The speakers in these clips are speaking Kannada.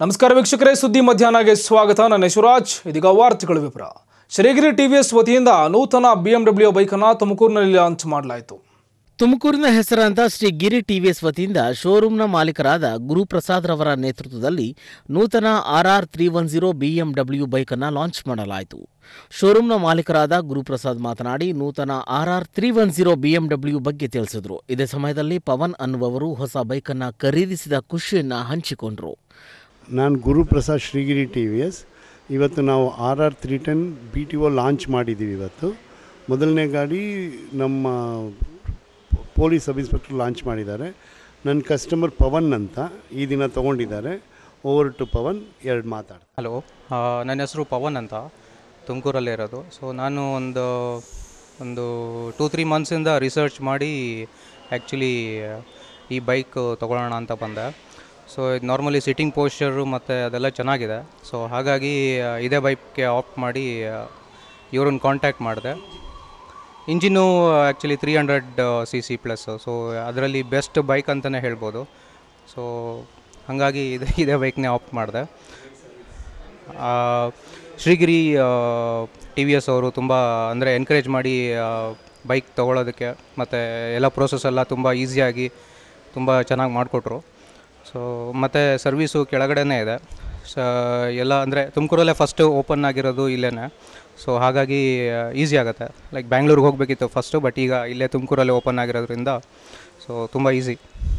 ನಮಸ್ಕಾರ ವೀಕ್ಷಕರೇ ಸುದ್ದಿ ಮಧ್ಯಾಹ್ನಗೆ ಸ್ವಾಗತ ನನ್ನ ಶಿವರಾಜ್ ಇದೀಗ ವಾರ್ತೆಗಳ ವಿವರ ಶ್ರೀಗಿರಿ ಟಿವಿಎಸ್ ವತಿಯಿಂದ ನೂತನ ಬಿಎಂಡಬ್ಲ್ಯೂ ಬೈಕನ್ನು ತುಮಕೂರಿನಲ್ಲಿ ಲಾಂಚ್ ಮಾಡಲಾಯಿತು ತುಮಕೂರಿನ ಹೆಸರಾಂತ ಶ್ರೀ ಗಿರಿ ಟಿವಿಎಸ್ ವತಿಯಿಂದ ಶೋರೂಮ್ನ ಮಾಲೀಕರಾದ ಗುರುಪ್ರಸಾದ್ ರವರ ನೇತೃತ್ವದಲ್ಲಿ ನೂತನ R R three one zero BMW ಬೈಕನ್ನು ಲಾಂಚ್ ಮಾಡಲಾಯಿತು ಶೋರೂಮ್ನ ಮಾಲೀಕರಾದ ಗುರುಪ್ರಸಾದ್ ಮಾತನಾಡಿ ನೂತನ R R three one zero BMW ಬಗ್ಗೆ ತಿಳಿಸಿದರು ಇದೇ ಸಮಯದಲ್ಲಿ ಪವನ್ ಅನ್ನುವವರು ಹೊಸ ಬೈಕನ್ನು ಖರೀದಿಸಿದ ಖುಷಿಯನ್ನು ಹಂಚಿಕೊಂಡರು ನಾನು Guruprasad Srigiri T V S ಇವತ್ತು ನಾವು R R three ten B T O launch ಮಾಡಿದ್ದೀವಿ ಇವತ್ತು ಮೊದಲನೇ ಗಾಡಿ ನಮ್ಮ ಪೊಲೀಸ್ ಸಬ್ ಇನ್ಸ್ಪೆಕ್ಟರ್ ಲಾಂಚ್ ಮಾಡಿದ್ದಾರೆ ನನ್ನ ಕಸ್ಟಮರ್ ಪವನ್ ಅಂತ ಈ ದಿನ ತೊಗೊಂಡಿದ್ದಾರೆ ಓವರ್ ಟು ಪವನ್ ಎರಡು ಮಾತಾಡ್ತಾರೆ ಹಲೋ ಆ, ನನ್ನ ಹೆಸರು ಪವನ್ ಅಂತ ತುಮಕೂರಲ್ಲೇ ಇರೋದು ಸೊ ನಾನು ಒಂದು ಒಂದು ಟೂ ತ್ರೀ ಮಂತ್ಸಿಂದ ರಿಸರ್ಚ್ ಮಾಡಿ ಆ್ಯಕ್ಚುಲಿ ಈ ಬೈಕ್ ತೊಗೊಳ್ಳೋಣ ಅಂತ ಬಂದೆ ಸೊ ಇದು ನಾರ್ಮಲಿ ಸಿಟ್ಟಿಂಗ್ ಪೋಸ್ಚರು ಮತ್ತು ಅದೆಲ್ಲ ಚೆನ್ನಾಗಿದೆ ಸೊ ಹಾಗಾಗಿ ಆ, ಇದೇ ಬೈಕ್ಗೆ ಆಪ್ಟ್ ಮಾಡಿ ಇವ್ರನ್ನ ಕಾಂಟ್ಯಾಕ್ಟ್ ಮಾಡಿದೆ engine actually three hundred C C plus so ಅದರಲ್ಲಿ ಬೆಸ್ಟ್ ಬೈಕ್ ಅಂತಲೇ ಹೇಳ್ಬೋದು ಸೊ ಹಾಗಾಗಿ ಇದೇ ಇದೇ ಬೈಕ್ನೇ ಆಪ್ಟ್ ಮಾಡಿದೆ ಆ, ಶ್ರೀಗಿರಿ ಟಿ ವಿ ಎಸ್ ಅವರು ತುಂಬ ಅಂದರೆ ಎನ್ಕರೇಜ್ ಮಾಡಿ ಬೈಕ್ ತೊಗೊಳೋದಕ್ಕೆ ಮತ್ತು ಎಲ್ಲ ಪ್ರೋಸೆಸ್ ಎಲ್ಲ ತುಂಬ ಈಸಿಯಾಗಿ ತುಂಬ ಚೆನ್ನಾಗಿ ಮಾಡಿಕೊಟ್ರು ಸೊ ಮತ್ತು ಸರ್ವೀಸು ಕೆಳಗಡೆನೇ ಇದೆ ಸ ಎಲ್ಲ ಅಂದರೆ ತುಮಕೂರಲ್ಲೇ ಫಸ್ಟು ಓಪನ್ ಆಗಿರೋದು ಇಲ್ಲೇ ಸೊ ಹಾಗಾಗಿ ಈಸಿ ಆಗುತ್ತೆ ಲೈಕ್ ಬ್ಯಾಂಗ್ಳೂರಿಗೆ ಹೋಗಬೇಕಿತ್ತು ಫಸ್ಟು ಬಟ್ ಈಗ ಇಲ್ಲೇ ತುಮಕೂರಲ್ಲೇ ಓಪನ್ ಆಗಿರೋದ್ರಿಂದ ಸೊ ತುಂಬ ಈಸಿ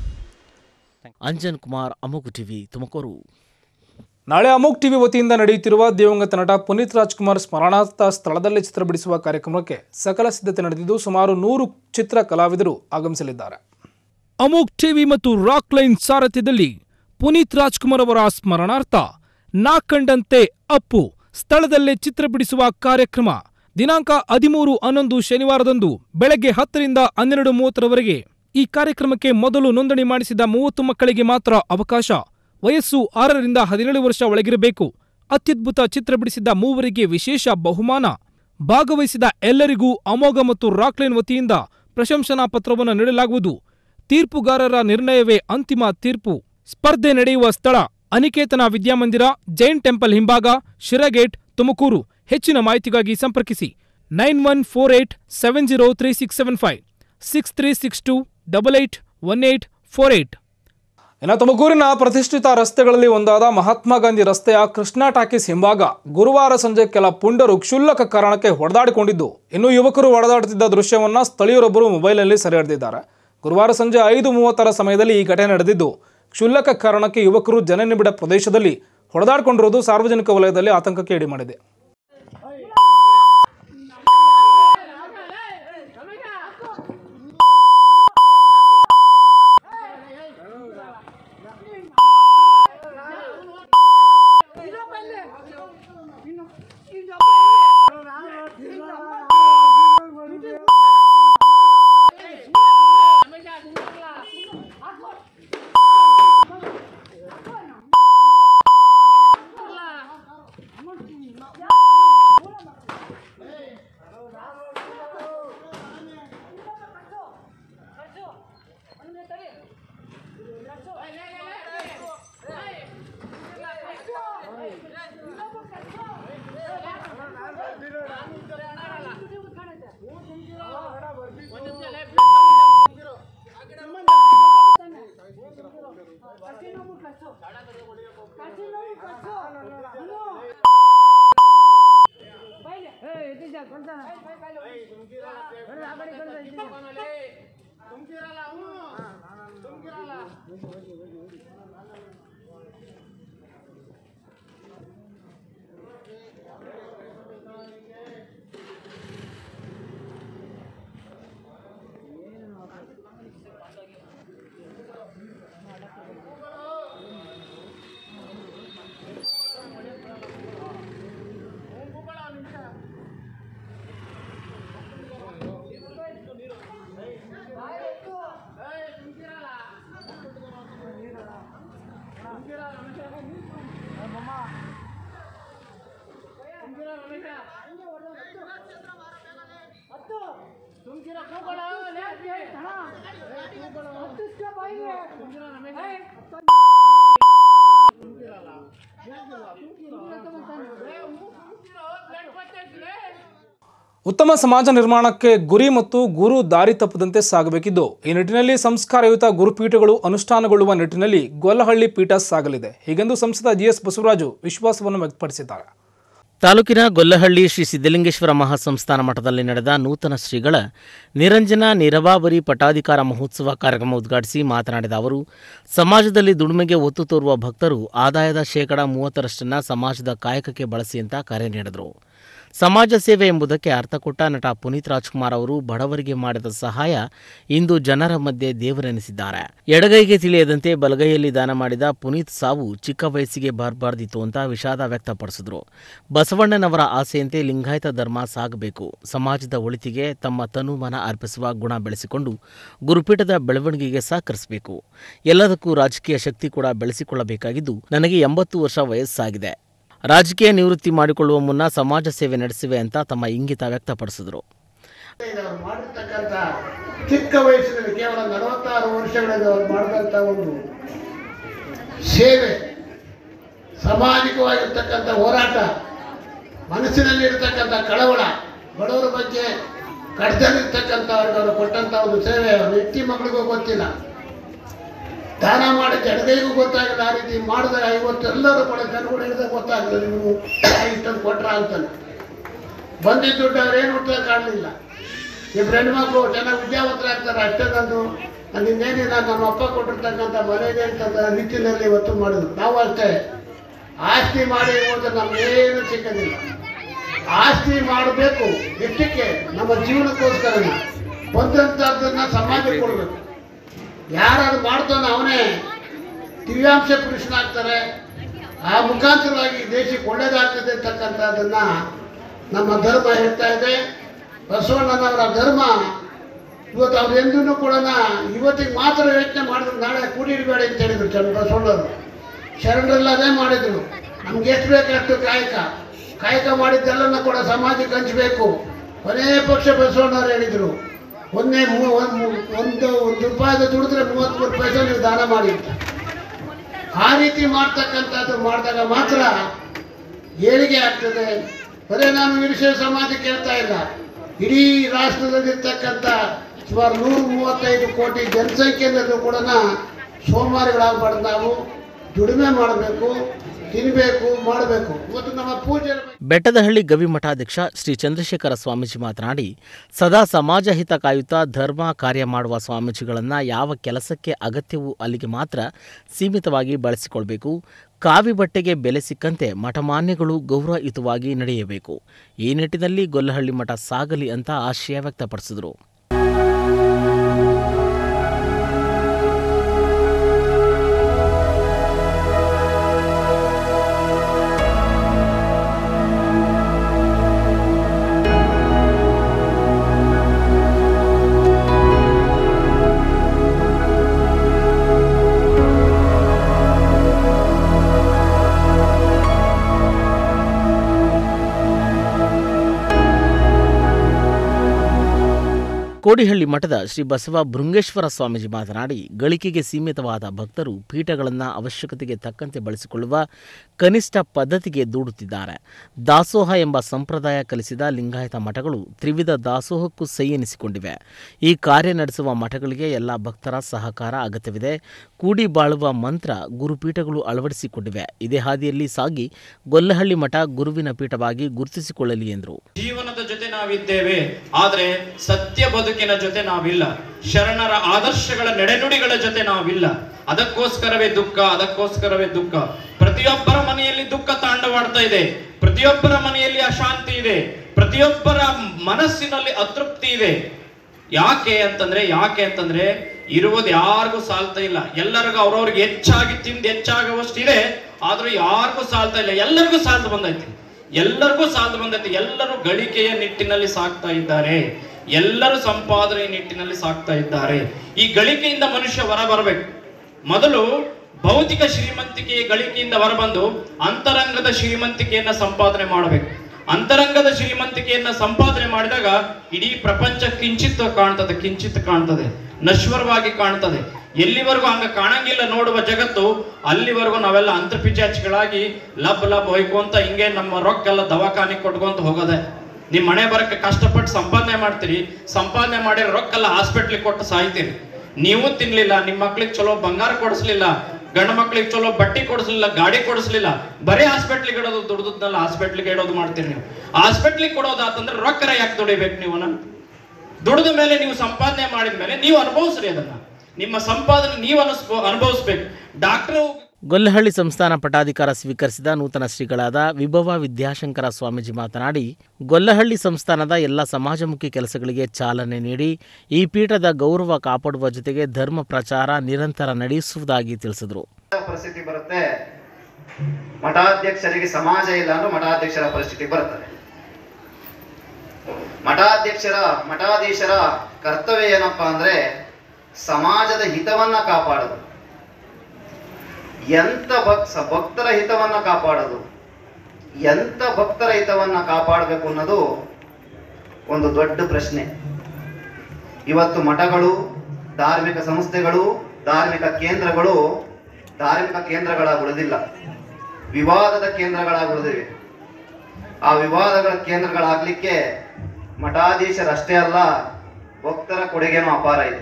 ಅಂಜನ್ ಕುಮಾರ್ ಅಮೋಘ ಟಿವಿ ತುಮಕೂರು ನಾಳೆ ಅಮೋಕ್ ಟಿವಿ ವತಿಯಿಂದ ನಡೆಯುತ್ತಿರುವ ದಿವಂಗತ ನಟ ಪುನೀತ್ ರಾಜ್ಕುಮಾರ್ ಸ್ಮರಣಾರ್ಥ ಸ್ಥಳದಲ್ಲಿ ಚಿತ್ರ ಬಿಡಿಸುವ ಕಾರ್ಯಕ್ರಮಕ್ಕೆ ಸಕಲ ಸಿದ್ಧತೆ ನಡೆದಿದ್ದು ಸುಮಾರು ನೂರು ಚಿತ್ರ ಕಲಾವಿದರು ಆಗಮಿಸಲಿದ್ದಾರೆ ಅಮೋಕ್ ಟಿವಿ ಮತ್ತು ರಾಕ್ ಲೈನ್ ಸಾರಥ್ಯದಲ್ಲಿ ಪುನೀತ್ ರಾಜ್ಕುಮಾರ್ ಅವರ ಸ್ಮರಣಾರ್ಥ ನಾ ಕಂಡಂತೆ ಅಪ್ಪು ಸ್ಥಳದಲ್ಲೇ ಚಿತ್ರ ಬಿಡಿಸುವ ಕಾರ್ಯಕ್ರಮ ದಿನಾಂಕ ಹದಿಮೂರು ಹನ್ನೊಂದು ಶನಿವಾರದಂದು ಬೆಳಗ್ಗೆ ಹತ್ತರಿಂದ ಹನ್ನೆರಡು ಮೂವತ್ತರವರೆಗೆ ಈ ಕಾರ್ಯಕ್ರಮಕ್ಕೆ ಮೊದಲು ನೋಂದಣಿ ಮಾಡಿಸಿದ ಮೂವತ್ತು ಮಕ್ಕಳಿಗೆ ಮಾತ್ರ ಅವಕಾಶ ವಯಸ್ಸು ಆರರಿಂದ ಹದಿನೇಳು ವರ್ಷ ಒಳಗಿರಬೇಕು ಅತ್ಯದ್ಭುತ ಚಿತ್ರ ಬಿಡಿಸಿದ ಮೂವರಿಗೆ ವಿಶೇಷ ಬಹುಮಾನ ಭಾಗವಹಿಸಿದ ಎಲ್ಲರಿಗೂ ಅಮೋಘ ಮತ್ತು ರಾಕ್ಲೈನ್ ವತಿಯಿಂದ ಪ್ರಶಂಸನಾ ಪತ್ರವನ್ನು ನೀಡಲಾಗುವುದು ತೀರ್ಪುಗಾರರ ನಿರ್ಣಯವೇ ಅಂತಿಮ ತೀರ್ಪು ಸ್ಪರ್ಧೆ ನಡೆಯುವ ಸ್ಥಳ ಅನಿಕೇತನ ವಿದ್ಯಾಮಂದಿರ ಜೈನ್ ಟೆಂಪಲ್ ಹಿಂಭಾಗ ಶಿರಗೇಟ್ ತುಮಕೂರು ಹೆಚ್ಚಿನ ಮಾಹಿತಿಗಾಗಿ ಸಂಪರ್ಕಿಸಿ nine one four eight seven zero three six seven five six three six two double eight one eight four eight ಇನ್ನು ತುಮಕೂರಿನ ಪ್ರತಿಷ್ಠಿತ ರಸ್ತೆಗಳಲ್ಲಿ ಒಂದಾದ ಮಹಾತ್ಮ ಗಾಂಧಿ ರಸ್ತೆಯ ಕೃಷ್ಣ ಟಾಕೀಸ್ ಹಿಂಭಾಗ ಗುರುವಾರ ಸಂಜೆ ಕೆಲ ಪುಂಡರು ಕ್ಷುಲ್ಲಕ ಕಾರಣಕ್ಕೆ ಹೊಡೆದಾಡಿಕೊಂಡಿದ್ದು ಇನ್ನು ಯುವಕರು ಹೊಡೆದಾಡುತ್ತಿದ್ದ ದೃಶ್ಯವನ್ನ ಸ್ಥಳೀಯರೊಬ್ಬರು ಮೊಬೈಲ್ನಲ್ಲಿ ಸೆರೆ ಹಿಡಿದಿದ್ದಾರೆ ಗುರುವಾರ ಸಂಜೆ ಐದು ಮೂವತ್ತರ ಸಮಯದಲ್ಲಿ ಈ ಘಟನೆ ನಡೆದಿದ್ದು ಕ್ಷುಲ್ಲಕ ಕಾರಣಕ್ಕೆ ಯುವಕರು ಜನನಿಬಿಡ ಪ್ರದೇಶದಲ್ಲಿ ಹೊಡೆದಾಡಿಕೊಂಡಿರುವುದು ಸಾರ್ವಜನಿಕ ವಲಯದಲ್ಲಿ ಆತಂಕಕ್ಕೆ ಎಡೆ ಮಾಡಿದೆ ಉತ್ತಮ ಸಮಾಜ ನಿರ್ಮಾಣಕ್ಕೆ ಗುರಿ ಮತ್ತು ಗುರು ದಾರಿ ತಪ್ಪದಂತೆ ಸಾಗಬೇಕಿದ್ದು ಈ ನಿಟ್ಟಿನಲ್ಲಿ ಸಂಸ್ಕಾರಯುತ ಗುರುಪೀಠಗಳು ಅನುಷ್ಠಾನಗೊಳ್ಳುವ ನಿಟ್ಟಿನಲ್ಲಿ ಗೊಲ್ಲಹಳ್ಳಿ ಪೀಠ ಸಾಗಲಿದೆ ಹೀಗೆಂದು ಸಂಸದ ಜಿಎಸ್ ಬಸವರಾಜು ವಿಶ್ವಾಸವನ್ನು ವ್ಯಕ್ತಪಡಿಸಿದ್ದಾರೆ ತಾಲೂಕಿನ ಗೊಲ್ಲಹಳ್ಳಿ ಶ್ರೀ ಸಿದ್ದಲಿಂಗೇಶ್ವರ ಮಹಾಸಂಸ್ಥಾನ ಮಠದಲ್ಲಿ ನಡೆದ ನೂತನ ಶ್ರೀಗಳ ನಿರಂಜನ ನಿರಬಾಬರಿ ಪಟ್ಟಾಧಿಕಾರ ಮಹೋತ್ಸವ ಕಾರ್ಯಕ್ರಮ ಉದ್ಘಾಟಿಸಿ ಮಾತನಾಡಿದ ಅವರು ಸಮಾಜದಲ್ಲಿ ದುಡಿಮೆಗೆ ಒತ್ತು ತೋರುವ ಭಕ್ತರು ಆದಾಯದ ಶೇಕಡ ಮೂವತ್ತರಷ್ಟನ್ನು ಸಮಾಜದ ಕಾಯಕಕ್ಕೆ ಬಳಸಿ ಅಂತ ಕರೆ ನೀಡಿದರು ಸಮಾಜ ಸೇವೆ ಎಂಬುದಕ್ಕೆ ಅರ್ಥ ಕೊಟ್ಟ ನಟ ಪುನೀತ್ ರಾಜ್ಕುಮಾರ್ ಅವರು ಬಡವರಿಗೆ ಮಾಡಿದ ಸಹಾಯ ಇಂದು ಜನರ ಮಧ್ಯೆ ದೇವರೆನಿಸಿದ್ದಾರೆ ಎಡಗೈಗೆ ತಿಳಿಯದಂತೆ ಬಲಗೈಯಲ್ಲಿ ದಾನ ಮಾಡಿದ ಪುನೀತ್ ಸಾವು ಚಿಕ್ಕ ವಯಸ್ಸಿಗೆ ಬರಬಾರ್ದಿತ್ತು ಅಂತ ವಿಷಾದ ವ್ಯಕ್ತಪಡಿಸಿದರು ಬಸವಣ್ಣನವರ ಆಸೆಯಂತೆ ಲಿಂಗಾಯತ ಧರ್ಮ ಸಾಗಬೇಕು ಸಮಾಜದ ಒಳಿತಿಗೆ ತಮ್ಮ ತನು ಮನ ಅರ್ಪಿಸುವ ಗುಣ ಬೆಳೆಸಿಕೊಂಡು ಗುರುಪೀಠದ ಬೆಳವಣಿಗೆಗೆ ಸಹಕರಿಸಬೇಕು ಎಲ್ಲದಕ್ಕೂ ರಾಜಕೀಯ ಶಕ್ತಿ ಕೂಡ ಬೆಳೆಸಿಕೊಳ್ಳಬೇಕಾಗಿದ್ದು ನನಗೆ ಎಂಬತ್ತು ವರ್ಷ ವಯಸ್ಸಾಗಿದೆ ರಾಜಕೀಯ ನಿವೃತ್ತಿ ಮಾಡಿಕೊಳ್ಳುವ ಮುನ್ನ ಸಮಾಜ ಸೇವೆ ನಡೆಸಿವೆ ಅಂತ ತಮ್ಮ ಇಂಗಿತ ವ್ಯಕ್ತಪಡಿಸಿದರು ಅವರು ಮಾಡಿರ್ತಕ್ಕಂಥ ಚಿಕ್ಕ ವಯಸ್ಸಿನಲ್ಲಿ ಕೇವಲ ನಲವತ್ತಾರು ವರ್ಷಗಳಲ್ಲಿ ಅವರು ಮಾಡಿದಂಥ ಒಂದು ಸೇವೆ ಸಾಮಾಜಿಕವಾಗಿರ್ತಕ್ಕಂಥ ಹೋರಾಟ ಮನಸ್ಸಿನಲ್ಲಿರ್ತಕ್ಕಂಥ ಕಳವಳ ಬಡವರ ಬಗ್ಗೆ ಕಡ್ದಲ್ಲಿರ್ತಕ್ಕಂಥವ್ರಿಗೆ ಅವರು ಕೊಟ್ಟಂಥ ಒಂದು ಸೇವೆ ಅವ್ರ ವ್ಯಕ್ತಿ ಮಗಳಿಗೂ ಗೊತ್ತಿಲ್ಲ ದಾನ ಮಾಡಿದ ಎಡಗೈಗೂ ಗೊತ್ತಾಗಿಲ್ಲ ಆ ರೀತಿ ಮಾಡಿದಾಗ ಇವತ್ತು ಎಲ್ಲರೂ ಕೂಡ ಕಣ್ಗಳು ಹಿಡಿದಾಗ ಗೊತ್ತಾಗಲ್ಲ ನೀವು ಇಷ್ಟೊಂದು ಕೊಟ್ರ ಅಂತಾನೆ ಬಂದಿದ್ದ ದುಡ್ಡು ಅವ್ರೇನು ಉತ್ತರ ಕಾಣಲಿಲ್ಲ ಇಬ್ರು ಹೆಣ್ಮಕ್ಳು ಚೆನ್ನಾಗಿ ವಿದ್ಯಾವಂತರಾಗ್ತಾರೆ ಅಷ್ಟೇ ನಂದು ಅದು ಇನ್ನೇನಿಲ್ಲ ನಮ್ಮ ಅಪ್ಪ ಕೊಟ್ಟಿರ್ತಕ್ಕಂಥ ಮನೆಗೆ ಅಂತ ನಿಟ್ಟಿನಲ್ಲಿ ಇವತ್ತು ಮಾಡಿದ್ರು ನಾವು ಅಷ್ಟೇ ಆಸ್ತಿ ಮಾಡಿ ಹೋದ್ರೆ ನಮಗೇನು ಸಿಕ್ಕದಿಲ್ಲ ಆಸ್ತಿ ಮಾಡಬೇಕು ಎಷ್ಟಕ್ಕೆ ನಮ್ಮ ಜೀವನಕ್ಕೋಸ್ಕರನ ಬಂದಂಥದ್ದನ್ನ ಸಮಾಜಕ್ಕೆ ಕೊಡಬೇಕು ಯಾರು ಮಾಡ್ತಾನೆ ಅವನೇ ದಿವ್ಯಾಂಶ ಪುರುಷನಾಗ್ತಾರೆ ಆ ಮುಖಾಂತರವಾಗಿ ದೇಶಕ್ಕೆ ಒಳ್ಳೇದಾಗ್ತದೆ ಅಂತಕ್ಕಂಥದ್ದನ್ನ ನಮ್ಮ ಧರ್ಮ ಹೇಳ್ತಾ ಇದೆ ಬಸವಣ್ಣನವರ ಧರ್ಮ ಇವತ್ತು ಅವ್ರು ಎಂದೂ ಕೂಡ ಇವತ್ತಿಗೆ ಮಾತ್ರ ಯೋಚನೆ ಮಾಡಿದ್ರು ನಾಳೆ ಕೂಡಿಡಬೇಡ ಅಂತ ಹೇಳಿದ್ರು ಚಂದ್ರ ಬಸವಣ್ಣವರು ಶರಣರೆಲ್ಲ ಅದೇ ಮಾಡಿದ್ರು ನಮ್ಗೆ ಎಷ್ಟು ಬೇಕಷ್ಟು ಕಾಯಕ ಕಾಯಕ ಮಾಡಿದ್ದೆಲ್ಲನ ಕೂಡ ಸಮಾಜಕ್ಕೆ ಹಂಚಬೇಕು ಕೊನೇ ಪಕ್ಷ ಬಸವಣ್ಣವ್ರು ಹೇಳಿದರು ಒಂದೇ ಮೂ ಒಂದು ಒಂದು ಒಂದು ರೂಪಾಯಿದ ದುಡಿದ್ರೆ ಮೂವತ್ತ್ಮೂರು ಪೈಸೆ ನೀವು ದಾನ ಮಾಡಿ ಅಂತ. ಆ ರೀತಿ ಮಾಡ್ತಕ್ಕಂಥದ್ದು ಮಾಡಿದಾಗ ಮಾತ್ರ ಏಳಿಗೆ ಆಗ್ತದೆ ಬರೀ ನಾನು ಈ ವಿಷಯ ಸಮಾಜಕ್ಕೆ ಹೇಳ್ತಾ ಇಲ್ಲ ಇಡೀ ರಾಷ್ಟ್ರದಲ್ಲಿರ್ತಕ್ಕಂಥ ಸುಮಾರು ನೂರ ಮೂವತ್ತೈದು ಕೋಟಿ ಜನಸಂಖ್ಯೆಯಲ್ಲೂ ಕೂಡ ಸೋಮಾರಿಗಳಾಗಬಾರ್ದು ನಾವು ದುಡಿಮೆ ಮಾಡಬೇಕು ತಿನ್ನಬೇಕು ಮಾಡಬೇಕು ಇವತ್ತು ನಮ್ಮ ಪೂಜೆ ಬೆಟ್ಟದಹಳ್ಳಿ ಗವಿ ಮಠಾಧ್ಯಕ್ಷ ಶ್ರೀ ಚಂದ್ರಶೇಖರ ಸ್ವಾಮೀಜಿ ಮಾತನಾಡಿ ಸದಾ ಸಮಾಜ ಹಿತ ಕಾಯುತ್ತಾ ಧರ್ಮ ಕಾರ್ಯ ಮಾಡುವ ಸ್ವಾಮೀಜಿಗಳನ್ನು ಯಾವ ಕೆಲಸಕ್ಕೆ ಅಗತ್ಯವೂ ಅಲ್ಲಿಗೆ ಮಾತ್ರ ಸೀಮಿತವಾಗಿ ಬಳಸಿಕೊಳ್ಬೇಕು ಕಾವಿ ಬಟ್ಟೆಗೆ ಬೆಲೆ ಸಿಕ್ಕಂತೆ ಮಠಮಾನ್ಯಗಳು ಗೌರವಯುತವಾಗಿ ನಡೆಯಬೇಕು ಈ ನಿಟ್ಟಿನಲ್ಲಿ ಗೊಲ್ಲಹಳ್ಳಿ ಮಠ ಸಾಗಲಿ ಅಂತ ಆಶಯ ವ್ಯಕ್ತಪಡಿಸಿದರು ಕೋಡಿಹಳ್ಳಿ ಮಠದ ಶ್ರೀ ಬಸವ ಭೃಂಗೇಶ್ವರ ಸ್ವಾಮೀಜಿ ಮಾತನಾಡಿ ಗಳಿಕೆಗೆ ಸೀಮಿತವಾದ ಭಕ್ತರು ಪೀಠಗಳನ್ನು ಅವಶ್ಯಕತೆಗೆ ತಕ್ಕಂತೆ ಬಳಸಿಕೊಳ್ಳುವ ಕನಿಷ್ಠ ಪದ್ಧತಿಗೆ ದೂಡುತ್ತಿದ್ದಾರೆ ದಾಸೋಹ ಎಂಬ ಸಂಪ್ರದಾಯ ಕಲಿಸಿದ ಲಿಂಗಾಯತ ಮಠಗಳು ತ್ರಿವಿಧ ದಾಸೋಹಕ್ಕೂ ಸೈ ಎನಿಸಿಕೊಂಡಿವೆ ಈ ಕಾರ್ಯ ನಡೆಸುವ ಮಠಗಳಿಗೆ ಎಲ್ಲ ಭಕ್ತರ ಸಹಕಾರ ಅಗತ್ಯವಿದೆ ಕೂಡಿ ಬಾಳುವ ಮಂತ್ರ ಗುರುಪೀಠಗಳು ಅಳವಡಿಸಿಕೊಂಡಿವೆ ಇದೇ ಹಾದಿಯಲ್ಲಿ ಸಾಗಿ ಗೊಲ್ಲಹಳ್ಳಿ ಮಠ ಗುರುವಿನ ಪೀಠವಾಗಿ ಗುರುತಿಸಿಕೊಳ್ಳಲಿ ಎಂದರು ಜೀವನದ ಜೊತೆ ನಾವಿದ್ದೇವೆ ಆದ್ರೆ ಸತ್ಯ ಬದುಕಿನ ಜೊತೆ ನಾವಿಲ್ಲ ಶರಣರ ಆದರ್ಶಗಳ ನಡೆನುಡಿಗಳ ಜೊತೆ ನಾವಿಲ್ಲ ಅದಕ್ಕೋಸ್ಕರವೇ ದುಃಖ ಅದಕ್ಕೋಸ್ಕರವೇ ದುಃಖ ಪ್ರತಿಯೊಬ್ಬರ ಮನೆಯಲ್ಲಿ ದುಃಖ ತಾಂಡವಾಡ್ತಾ ಇದೆ ಪ್ರತಿಯೊಬ್ಬರ ಮನೆಯಲ್ಲಿ ಅಶಾಂತಿ ಇದೆ ಪ್ರತಿಯೊಬ್ಬರ ಮನಸ್ಸಿನಲ್ಲಿ ಅತೃಪ್ತಿ ಇದೆ ಯಾಕೆ ಅಂತಂದ್ರೆ ಯಾಕೆ ಅಂತಂದ್ರೆ ಇರುವುದು ಯಾರಿಗೂ ಸಾಲ್ತಾ ಇಲ್ಲ ಎಲ್ಲರಿಗೂ ಅವ್ರವ್ರಿಗೆ ಹೆಚ್ಚಾಗಿ ತಿಂದು ಹೆಚ್ಚಾಗುವಷ್ಟು ಇದೆ ಆದ್ರೂ ಯಾರಿಗೂ ಸಾಲ್ತಾ ಇಲ್ಲ ಎಲ್ಲರಿಗೂ ಸಾಲ್ತು ಬಂದೈತಿ ಎಲ್ಲರಿಗೂ ಸಾಲ್ತು ಬಂದೈತಿ ಎಲ್ಲರೂ ಗಳಿಕೆಯ ನಿಟ್ಟಿನಲ್ಲಿ ಸಾಕ್ತಾ ಇದ್ದಾರೆ ಎಲ್ಲರೂ ಸಂಪಾದನೆ ನಿಟ್ಟಿನಲ್ಲಿ ಸಾಕ್ತಾ ಇದ್ದಾರೆ ಈ ಗಳಿಕೆಯಿಂದ ಮನುಷ್ಯ ಹೊರ ಬರಬೇಕು ಮೊದಲು ಭೌತಿಕ ಶ್ರೀಮಂತಿಕೆಯ ಗಳಿಕೆಯಿಂದ ಹೊರಬಂದು ಅಂತರಂಗದ ಶ್ರೀಮಂತಿಕೆಯನ್ನ ಸಂಪಾದನೆ ಮಾಡಬೇಕು ಅಂತರಂಗದ ಶ್ರೀಮಂತಿಕೆಯನ್ನ ಸಂಪಾದನೆ ಮಾಡಿದಾಗ ಇಡೀ ಪ್ರಪಂಚ ಕಿಂಚಿತ್ ಕಾಣ್ತದೆ ಕಿಂಚಿತ್ ಕಾಣ್ತದೆ ನಶ್ವರವಾಗಿ ಕಾಣ್ತದೆ ಎಲ್ಲಿವರೆಗೂ ಹಂಗ ಕಾಣಂಗಿಲ್ಲ ನೋಡುವ ಜಗತ್ತು ಅಲ್ಲಿವರೆಗೂ ನಾವೆಲ್ಲ ಅಂತರ್ಪಿಚಾಚಿಗಳಾಗಿ ಲಬ್ ಲಬ್ ಹೊಯ್ಕೊಂತ ಹಿಂಗೆ ನಮ್ಮ ರೊಕ್ಕೆಲ್ಲ ದವಾಖಾನೆ ಕೊಟ್ಕೊಂತ ಹೋಗೋದೆ ನಿಮ್ ಮನೆ ಬರಕ್ಕೆ ಕಷ್ಟಪಟ್ಟು ಸಂಪಾದನೆ ಮಾಡ್ತೀರಿ ಸಂಪಾದನೆ ಮಾಡಿ ರೊಕ್ಕೆಲ್ಲ ಹಾಸ್ಪಿಟ್ಲಿಗೆ ಕೊಟ್ಟು ಸಾಯ್ತೀರಿ ನೀವು ತಿನ್ಲಿಲ್ಲ ನಿಮ್ಮ ಮಕ್ಳಿಗೆ ಚಲೋ ಬಂಗಾರ ಕೊಡಿಸ್ಲಿಲ್ಲ ಗಂಡು ಮಕ್ಳಿಗೆ ಚಲೋ ಬಟ್ಟೆ ಕೊಡಿಸ್ಲಿಲ್ಲ ಗಾಡಿ ಕೊಡಿಸ್ಲಿಲ್ಲ ಬರೀ ಹಾಸ್ಪಿಟ್ಲಿಗೆ ಇಡೋದು ದುಡ್ದದ್ನೆಲ್ಲ ಹಾಸ್ಪಿಟ್ಲಿಗೆ ಇಡೋದು ಮಾಡ್ತೀರಿ ನೀವು ಹಾಸ್ಪಿಟ್ಲಿಗೆ ಕೊಡೋದಾತಂದ್ರೆ ರೊಕ್ಕರ ಯಾಕೆ ದುಡಿಬೇಕು ನೀವು ನಾನು ದುಡಿದ ಮೇಲೆ ನೀವು ಸಂಪಾದನೆ ಮಾಡಿದ ಮೇಲೆ ನೀವು ಅನುಭವಿಸ್ರಿ ಅದನ್ನ ನಿಮ್ಮ ಸಂಪಾದನೆ ನೀವು ಅನಿಸ್ಬೋ ಅನುಭವಿಸ್ಬೇಕು ಡಾಕ್ಟರ್ ಗೊಲ್ಲಹಳ್ಳಿ ಸಂಸ್ಥಾನ ಪಟ್ಟಾಧಿಕಾರ ಸ್ವೀಕರಿಸಿದ ನೂತನ ಶ್ರೀಗಳಾದ ವಿಭವ ವಿದ್ಯಾಶಂಕರ ಸ್ವಾಮೀಜಿ ಮಾತನಾಡಿ ಗೊಲ್ಲಹಳ್ಳಿ ಸಂಸ್ಥಾನದ ಎಲ್ಲ ಸಮಾಜಮುಖಿ ಕೆಲಸಗಳಿಗೆ ಚಾಲನೆ ನೀಡಿ ಈ ಪೀಠದ ಗೌರವ ಕಾಪಾಡುವ ಜೊತೆಗೆ ಧರ್ಮ ಪ್ರಚಾರ ನಿರಂತರ ನಡೆಸುವುದಾಗಿ ತಿಳಿಸಿದರು ಪರಿಸ್ಥಿತಿ ಬರುತ್ತೆ ಮಠಾಧ್ಯಕ್ಷರಿಗೆ ಸಮಾಜ ಇಲ್ಲ ಅಂದ್ರೆ ಮಠಾಧ್ಯಕ್ಷರ ಪರಿಸ್ಥಿತಿ ಬರುತ್ತದೆ ಮಠಾಧ್ಯಕ್ಷರ ಮಠಾಧೀಶರ ಕರ್ತವ್ಯ ಏನಪ್ಪಾ ಅಂದ್ರೆ ಸಮಾಜದ ಹಿತವನ್ನ ಕಾಪಾಡೋದು ಎಂತ ಭಕ್ ಸ- ಭಕ್ತರ ಹಿತವನ್ನ ಕಾಪಾಡೋದು ಎಂತ ಭಕ್ತರ ಹಿತವನ್ನ ಕಾಪಾಡಬೇಕು ಅನ್ನೋದು ಒಂದು ದೊಡ್ಡ ಪ್ರಶ್ನೆ ಇವತ್ತು ಮಠಗಳು ಧಾರ್ಮಿಕ ಸಂಸ್ಥೆಗಳು ಧಾರ್ಮಿಕ ಕೇಂದ್ರಗಳು ಧಾರ್ಮಿಕ ಕೇಂದ್ರಗಳಾಗಿ ಉಳಿದಿಲ್ಲ ವಿವಾದದ ಕೇಂದ್ರಗಳಾಗಿ ಉಳಿದಿವೆ ಆ ವಿವಾದಗಳ ಕೇಂದ್ರಗಳಾಗ್ಲಿಕ್ಕೆ ಮಠಾಧೀಶರಷ್ಟೇ ಅಲ್ಲ ಭಕ್ತರ ಕೊಡುಗೆನೂ ಅಪಾರ ಇದೆ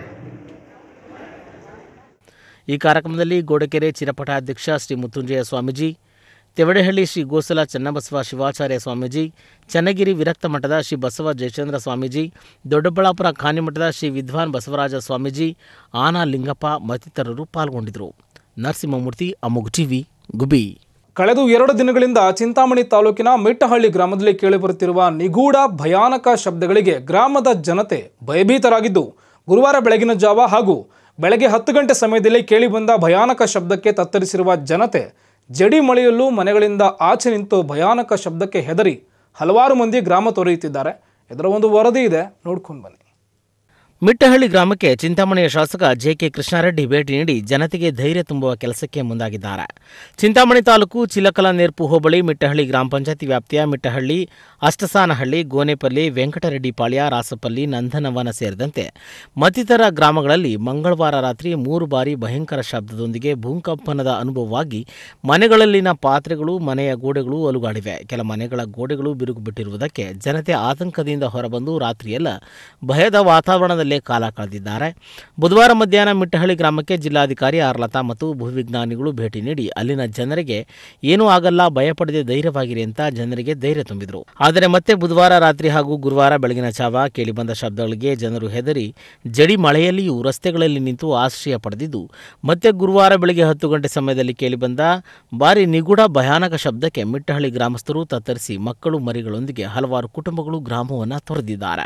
ಈ ಕಾರ್ಯಕ್ರಮದಲ್ಲಿ ಗೋಡಕೆರೆ ಚಿರಪಟಾಧ್ಯಕ್ಷ ಶ್ರೀ ಮುತ್ತುಂಜಯ ಸ್ವಾಮೀಜಿ ತೆವಡೆಹಳ್ಳಿ ಶ್ರೀ ಗೋಸಲ ಚನ್ನಬಸವ ಶಿವಾಚಾರ್ಯ ಸ್ವಾಮೀಜಿ ಚನ್ನಗಿರಿ ವಿರಕ್ತ ಮಠದ ಶ್ರೀ ಬಸವ ಜಯಚಂದ್ರ ಸ್ವಾಮೀಜಿ ದೊಡ್ಡಬಳ್ಳಾಪುರ ಖಾನಿಮಠದ ಶ್ರೀ ವಿದ್ವಾನ್ ಬಸವರಾಜ ಸ್ವಾಮೀಜಿ ಆನಾ ಲಿಂಗಪ್ಪ ಮತ್ತಿತರರು ಪಾಲ್ಗೊಂಡಿದ್ದರು ನರಸಿಂಹಮೂರ್ತಿ ಅಮುಗ್ ಟಿವಿ ಗುಬಿ ಕಳೆದ ಎರಡು ದಿನಗಳಿಂದ ಚಿಂತಾಮಣಿ ತಾಲೂಕಿನ ಮಿಟ್ಟಹಳ್ಳಿ ಗ್ರಾಮದಲ್ಲಿ ಕೇಳಿಬರುತ್ತಿರುವ ನಿಗೂಢ ಭಯಾನಕ ಶಬ್ದಗಳಿಗೆ ಗ್ರಾಮದ ಜನತೆ ಭಯಭೀತರಾಗಿದ್ದು ಗುರುವಾರ ಬೆಳಗಿನ ಜಾವ ಹಾಗೂ ಬೆಳಗ್ಗೆ ಹತ್ತು ಗಂಟೆ ಸಮಯದಲ್ಲಿ ಕೇಳಿಬಂದ ಭಯಾನಕ ಶಬ್ದಕ್ಕೆ ತತ್ತರಿಸಿರುವ ಜನತೆ ಜಡಿ ಮಳೆಯಲ್ಲೂ ಮನೆಗಳಿಂದ ಆಚೆ ನಿಂತು ಭಯಾನಕ ಶಬ್ದಕ್ಕೆ ಹೆದರಿ ಹಲವಾರು ಮಂದಿ ಗ್ರಾಮ ತೊರೆಯುತ್ತಿದ್ದಾರೆ ಇದರ ಒಂದು ವರದಿ ಇದೆ ನೋಡ್ಕೊಂಡು ಬನ್ನಿ ಮಿಟ್ಟಹಳ್ಳಿ ಗ್ರಾಮಕ್ಕೆ ಚಿಂತಾಮಣಿಯ ಶಾಸಕ ಜೆ ಕೆ ಕೃಷ್ಣಾರೆಡ್ಡಿ ಭೇಟಿ ನೀಡಿ ಜನತೆಗೆ ಧೈರ್ಯ ತುಂಬುವ ಕೆಲಸಕ್ಕೆ ಮುಂದಾಗಿದ್ದಾರೆ ಚಿಂತಾಮಣಿ ತಾಲೂಕು ಚಿಲಕಲ ನೇರ್ಪು ಹೋಬಳಿ ಮಿಟ್ಟಹಳ್ಳಿ ಗ್ರಾಮ ಪಂಚಾಯತಿ ವ್ಯಾಪ್ತಿಯ ಮಿಟ್ಟಹಳ್ಳಿ ಅಷ್ಟಸಾನಹಳ್ಳಿ ಗೋನೆಪಲ್ಲಿ ವೆಂಕಟರೆಡ್ಡಿ ಪಾಳ್ಯ ರಾಸಪಲ್ಲಿ ನಂದನವನ ಸೇರಿದಂತೆ ಮತ್ತಿತರ ಗ್ರಾಮಗಳಲ್ಲಿ ಮಂಗಳವಾರ ರಾತ್ರಿ ಮೂರು ಬಾರಿ ಭಯಂಕರ ಶಬ್ದದೊಂದಿಗೆ ಭೂಕಂಪನದ ಅನುಭವವಾಗಿ ಮನೆಗಳಲ್ಲಿನ ಪಾತ್ರೆಗಳು ಮನೆಯ ಗೋಡೆಗಳು ಅಲುಗಾಡಿವೆ ಕೆಲ ಮನೆಗಳ ಗೋಡೆಗಳು ಬಿರುಕು ಬಿಟ್ಟಿರುವುದಕ್ಕೆ ಜನತೆ ಆತಂಕದಿಂದ ಹೊರಬಂದು ರಾತ್ರಿಯೆಲ್ಲ ಭಯದ ವಾತಾವರಣದಲ್ಲೇ ಕಾಲ ಕಳೆದಿದ್ದಾರೆ ಬುಧವಾರ ಮಧ್ಯಾಹ್ನ ಮಿಟ್ಟಹಳ್ಳಿ ಗ್ರಾಮಕ್ಕೆ ಜಿಲ್ಲಾಧಿಕಾರಿ ಆರ್ ಲತಾ ಮತ್ತು ಭೂವಿಜ್ಞಾನಿಗಳು ಭೇಟಿ ನೀಡಿ ಅಲ್ಲಿನ ಜನರಿಗೆ ಏನೂ ಆಗಲ್ಲ ಭಯಪಡದೆ ಧೈರ್ಯವಾಗಿರಿ ಅಂತ ಜನರಿಗೆ ಧೈರ್ಯ ತುಂಬಿದರು ಆದರೆ ಮತ್ತೆ ಬುಧವಾರ ರಾತ್ರಿ ಹಾಗೂ ಗುರುವಾರ ಬೆಳಗಿನ ಜಾವ ಕೇಳಿಬಂದ ಶಬ್ದಗಳಿಗೆ ಜನರು ಹೆದರಿ ಜಡಿ ಮಳೆಯಲ್ಲಿಯೂ ರಸ್ತೆಗಳಲ್ಲಿ ನಿಂತು ಆಶ್ರಯ ಪಡೆದಿದ್ದು ಮತ್ತೆ ಗುರುವಾರ ಬೆಳಗ್ಗೆ ಹತ್ತು ಗಂಟೆ ಸಮಯದಲ್ಲಿ ಕೇಳಿಬಂದ ಭಾರಿ ನಿಗೂಢ ಭಯಾನಕ ಶಬ್ದಕ್ಕೆ ಮಿಟ್ಟಹಳ್ಳಿ ಗ್ರಾಮಸ್ಥರು ತತ್ತರಿಸಿ ಮಕ್ಕಳು ಮರಿಗಳೊಂದಿಗೆ ಹಲವಾರು ಕುಟುಂಬಗಳು ಗ್ರಾಮವನ್ನು ತೊರೆದಿದ್ದಾರೆ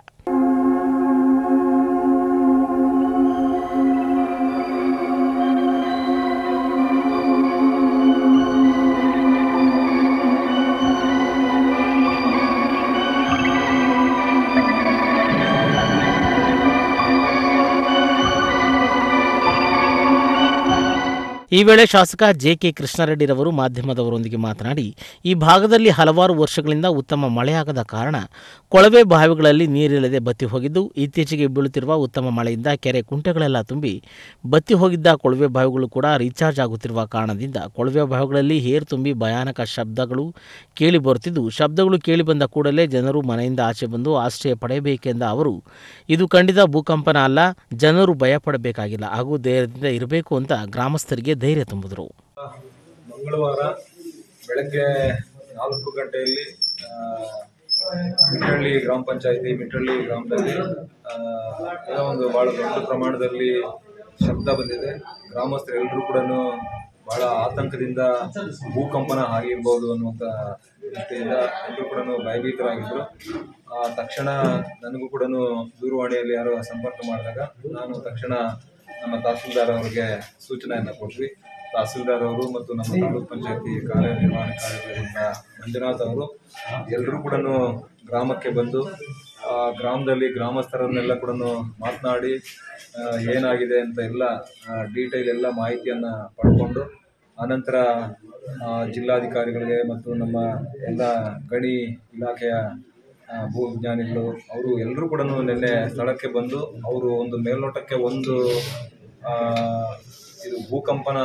ಈ ವೇಳೆ ಶಾಸಕ ಜೆ ಕೆ ಕೃಷ್ಣಾರೆಡ್ಡಿರವರು ಮಾಧ್ಯಮದವರೊಂದಿಗೆ ಮಾತನಾಡಿ ಈ ಭಾಗದಲ್ಲಿ ಹಲವಾರು ವರ್ಷಗಳಿಂದ ಉತ್ತಮ ಮಳೆಯಾಗದ ಕಾರಣ ಕೊಳವೆ ಬಾವಿಗಳಲ್ಲಿ ನೀರಿಲ್ಲದೆ ಬತ್ತಿ ಹೋಗಿದ್ದು ಇತ್ತೀಚೆಗೆ ಬೀಳುತ್ತಿರುವ ಉತ್ತಮ ಮಳೆಯಿಂದ ಕೆರೆ ಕುಂಟೆಗಳೆಲ್ಲ ತುಂಬಿ ಬತ್ತಿ ಹೋಗಿದ್ದ ಕೊಳವೆ ಬಾವಿಗಳು ಕೂಡ ರೀಚಾರ್ಜ್ ಆಗುತ್ತಿರುವ ಕಾರಣದಿಂದ ಕೊಳವೆ ಬಾವಿಗಳಲ್ಲಿ ಹೇರು ತುಂಬಿ ಭಯಾನಕ ಶಬ್ದಗಳು ಕೇಳಿ ಬರುತ್ತಿದ್ದು ಶಬ್ದಗಳು ಕೇಳಿ ಬಂದ ಕೂಡಲೇ ಜನರು ಮನೆಯಿಂದ ಆಚೆ ಬಂದು ಆಶ್ರಯ ಪಡೆಯಬೇಕೆಂದ ಅವರು ಇದು ಖಂಡಿತ ಭೂಕಂಪನ ಅಲ್ಲ ಜನರು ಭಯಪಡಬೇಕಾಗಿಲ್ಲ ಹಾಗೂ ಧೈರ್ಯದಿಂದ ಇರಬೇಕು ಅಂತ ಗ್ರಾಮಸ್ಥರಿಗೆ ಧೈರ್ಯ ತುಂಬಿದರು ಮಂಗಳವಾರ ಬೆಳಗ್ಗೆ ನಾಲ್ಕು ಗಂಟೆಯಲ್ಲಿ ಆ, ಮಿಟ್ಟಳ್ಳಿ ಗ್ರಾಮ ಪಂಚಾಯತಿ ಮಿಟ್ಟಳ್ಳಿ ಗ್ರಾಮದಲ್ಲಿ ಆ, ಏನೋ ಒಂದು ಭಾಳ ದೊಡ್ಡ ಪ್ರಮಾಣದಲ್ಲಿ ಶಬ್ದ ಬಂದಿದೆ ಗ್ರಾಮಸ್ಥರು ಎಲ್ಲರೂ ಕೂಡ ಬಹಳ ಆತಂಕದಿಂದ ಭೂಕಂಪನ ಆಗಿರ್ಬೋದು ಅನ್ನುವಂಥ ದೃಷ್ಟಿಯಿಂದ ಎಲ್ಲರೂ ಕೂಡ ಭಯಭೀತರಾಗಿದ್ದರು ಆ, ತಕ್ಷಣ ನನಗೂ ಕೂಡ ದೂರವಾಣಿಯಲ್ಲಿ ಯಾರೋ ಸಂಪರ್ಕ ಮಾಡಿದಾಗ ನಾನು ತಕ್ಷಣ ನಮ್ಮ ತಹಸೀಲ್ದಾರ್ ಅವರಿಗೆ ಸೂಚನೆಯನ್ನು ಕೊಟ್ವಿ ತಹಸೀಲ್ದಾರ್ ಅವರು ಮತ್ತು ನಮ್ಮ ತಾಲೂಕ್ ಪಂಚಾಯತಿ ಕಾರ್ಯನಿರ್ವಹಣಾಧಿಕಾರಿಗಳಿಂದ ಮಂಜುನಾಥ್ ಅವರು ಎಲ್ಲರೂ ಕೂಡ ಗ್ರಾಮಕ್ಕೆ ಬಂದು ಆ ಗ್ರಾಮದಲ್ಲಿ ಗ್ರಾಮಸ್ಥರನ್ನೆಲ್ಲ ಕೂಡ ಮಾತನಾಡಿ ಆ, ಏನಾಗಿದೆ ಅಂತ ಎಲ್ಲ ಡೀಟೇಲ್ ಎಲ್ಲ ಮಾಹಿತಿಯನ್ನು ಪಡ್ಕೊಂಡು ಆನಂತರ ಆ, ಜಿಲ್ಲಾಧಿಕಾರಿಗಳಿಗೆ ಮತ್ತು ನಮ್ಮ ಎಲ್ಲ ಗಣಿ ಇಲಾಖೆಯ ಆ, ಭೂವಿಜ್ಞಾನಿಗಳು ಅವರು ಎಲ್ಲರೂ ಕೂಡ ನಿನ್ನೆ ಸ್ಥಳಕ್ಕೆ ಬಂದು ಅವರು ಒಂದು ಮೇಲ್ನೋಟಕ್ಕೆ ಒಂದು ಆ, ಇದು ಭೂಕಂಪನ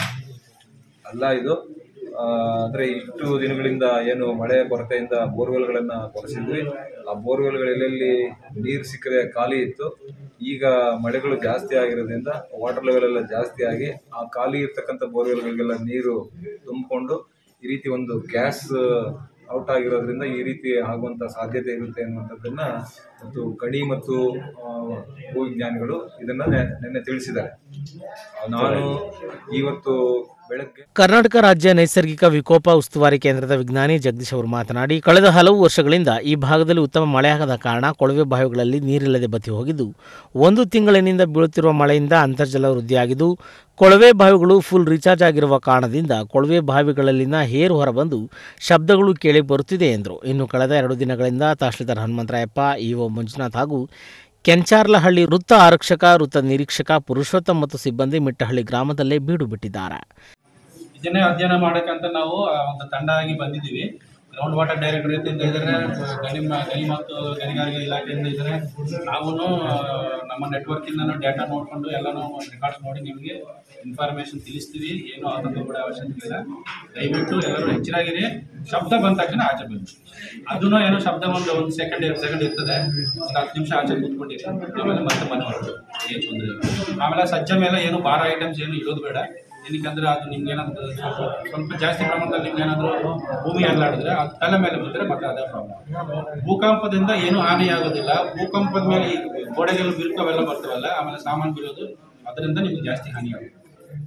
ಅಲ್ಲ ಇದು ಆ, ಅಂದ್ರೆ ಇಷ್ಟು ದಿನಗಳಿಂದ ಏನು ಮಳೆ ಕೊರತೆಯಿಂದ ಬೋರ್ವೆಲ್ಗಳನ್ನು ಕೊರೆಸಿದ್ವಿ ಆ ಬೋರ್ವೆಲ್ಗಳು ಎಲ್ಲೆಲ್ಲಿ ನೀರು ಸಿಕ್ಕದೆ ಖಾಲಿ ಇತ್ತು ಈಗ ಮಳೆಗಳು ಜಾಸ್ತಿ ಆಗಿರೋದ್ರಿಂದ ವಾಟರ್ ಲೆವೆಲ್ ಎಲ್ಲ ಜಾಸ್ತಿ ಆಗಿ ಆ ಖಾಲಿ ಇರ್ತಕ್ಕಂಥ ಬೋರ್ವೆಲ್ಗಳಿಗೆಲ್ಲ ನೀರು ತುಂಬಿಕೊಂಡು ಈ ರೀತಿ ಒಂದು ಗ್ಯಾಸ್ ಔಟ್ ಆಗಿರೋದ್ರಿಂದ ಈ ರೀತಿ ಆಗುವಂಥ ಸಾಧ್ಯತೆ ಇರುತ್ತೆ ಅನ್ನುವಂಥದ್ದನ್ನ ಮತ್ತು ಗಣಿ ಮತ್ತು ಆ, ಭೂವಿಜ್ಞಾನಿಗಳು ಇದನ್ನ ನೆ- ನಿನ್ನೆ ತಿಳಿಸಿದ್ದಾರೆ ನಾನು ಇವತ್ತು ಬೆಳಗ್ಗೆ ಕರ್ನಾಟಕ ರಾಜ್ಯ ನೈಸರ್ಗಿಕ ವಿಕೋಪ ಉಸ್ತುವಾರಿ ಕೇಂದ್ರದ ವಿಜ್ಞಾನಿ ಜಗದೀಶ್ ಅವರು ಮಾತನಾಡಿ ಕಳೆದ ಹಲವು ವರ್ಷಗಳಿಂದ ಈ ಭಾಗದಲ್ಲಿ ಉತ್ತಮ ಮಳೆಯಾಗದ ಕಾರಣ ಕೊಳವೆ ಬಾವಿಗಳಲ್ಲಿ ನೀರಿಲ್ಲದೆ ಬತ್ತಿ ಹೋಗಿದ್ದು ಒಂದು ತಿಂಗಳಿನಿಂದ ಬೀಳುತ್ತಿರುವ ಮಳೆಯಿಂದ ಅಂತರ್ಜಲ ವೃದ್ಧಿಯಾಗಿದ್ದು ಕೊಳವೆ ಬಾವಿಗಳು ಫುಲ್ ರೀಚಾರ್ಜ್ ಆಗಿರುವ ಕಾರಣದಿಂದ ಕೊಳವೆ ಬಾವಿಗಳಲ್ಲಿನ ಹೇರು ಹೊರಬಂದು ಶಬ್ದಗಳು ಕೇಳಿ ಬರುತ್ತಿದೆ ಎಂದರು ಇನ್ನು ಕಳೆದ ಎರಡು ದಿನಗಳಿಂದ ತಹಶೀಲ್ದಾರ್ ಹನುಮಂತರಾಯಪ್ಪ ಇಒ ಮಂಜುನಾಥ್ ಹಾಗೂ ಕೆಂಚಾರ್ಲಹಳ್ಳಿ ವೃತ್ತ ಆರಕ್ಷಕ ವೃತ್ತ ನಿರೀಕ್ಷಕ ಪುರುಷೋತ್ತಮ್ ಮತ್ತು ಸಿಬ್ಬಂದಿ ಮಿಟ್ಟಹಳ್ಳಿ ಗ್ರಾಮದಲ್ಲೇ ಬೀಡು ಬಿಟ್ಟಿದ್ದಾರೆ ಇದನ್ನೇ ಅಧ್ಯಯನ ಮಾಡೋಕ್ಕಂತ ನಾವು ಆ, ಒಂದು ತಂಡ ಆಗಿ ಬಂದಿದ್ದೀವಿ ಗ್ರೌಂಡ್ ವಾಟರ್ ಡೈರೆಕ್ಟರ್ ಇಂದ ಇದ್ದಾರೆ ಗಣಿ ಮ- ಗಣಿ ಮತ್ತು ಗಣಿಗಾರಿಕೆ ಇಲಾಖೆಯಿಂದ ಇದ್ದಾರೆ ನಾವು ನಮ್ಮ ನೆಟ್ವರ್ಕಿಂದ ಡೇಟಾ ನೋಡಿಕೊಂಡು ಎಲ್ಲನೂ ರೆಕಾರ್ಡ್ಸ್ ನೋಡಿ ನಿಮಗೆ ಇನ್ಫಾರ್ಮೇಷನ್ ತಿಳಿಸ್ತೀವಿ ಏನೂ ಆತಂಕ ಕೂಡ ಅವಶ್ಯಕತೆ ಇಲ್ಲ ದಯವಿಟ್ಟು ಎಲ್ಲರೂ ಎಚ್ಚರಾಗಿರಿ ಶಬ್ದ ಬಂದ ತಕ್ಷಣ ಆಚೆ ಬನ್ನಿ ಅದೂ ಏನೋ ಶಬ್ದ ಒಂದು ಒಂದು ಸೆಕೆಂಡ್ ಎರಡು ಸೆಕೆಂಡ್ ಇರ್ತದೆ ಒಂದು ಹತ್ತು ನಿಮಿಷ ಆಚೆ ಕೂತ್ಕೊಂಡಿರಿ ಆಮೇಲೆ ಮತ್ತೆ ಮನೆ ಹೊರಟು ಏನು ತೊಂದರೆ ಇಲ್ಲ ಆಮೇಲೆ ಸಜ್ಜೆ ಮೇಲೆ ಏನು ಭಾರ ಐಟಮ್ಸ್ ಏನು ಇಡೋದು ಬೇಡ ಏನಕ್ಕಂದ್ರೆ ಅದು ನಿಮ್ಗೆ ಏನಾದ್ರು ಸ್ವಲ್ಪ ಸ್ವಲ್ಪ ಜಾಸ್ತಿ ಪ್ರಮಾಣದಲ್ಲಿ ನಿಮ್ಗೆ ಏನಾದರೂ ಭೂಮಿ ಅಲ್ಲಾಡಿದ್ರೆ ಅದು ತಲೆ ಮೇಲೆ ಬಿದ್ದರೆ ಮತ್ತೆ ಅದೇ ಪ್ರಾಬ್ಲಮ್ ಭೂಕಂಪದಿಂದ ಏನು ಹಾನಿ ಆಗೋದಿಲ್ಲ ಭೂಕಂಪದ ಮೇಲೆ ಈ ಗೋಡೆಗಳು ಬಿರುಕವೆಲ್ಲ ಬರ್ತವಲ್ಲ ಆಮೇಲೆ ಸಾಮಾನು ಬೀಳೋದು ಅದರಿಂದ ನಿಮ್ಗೆ ಜಾಸ್ತಿ ಹಾನಿ ಆಗುತ್ತೆ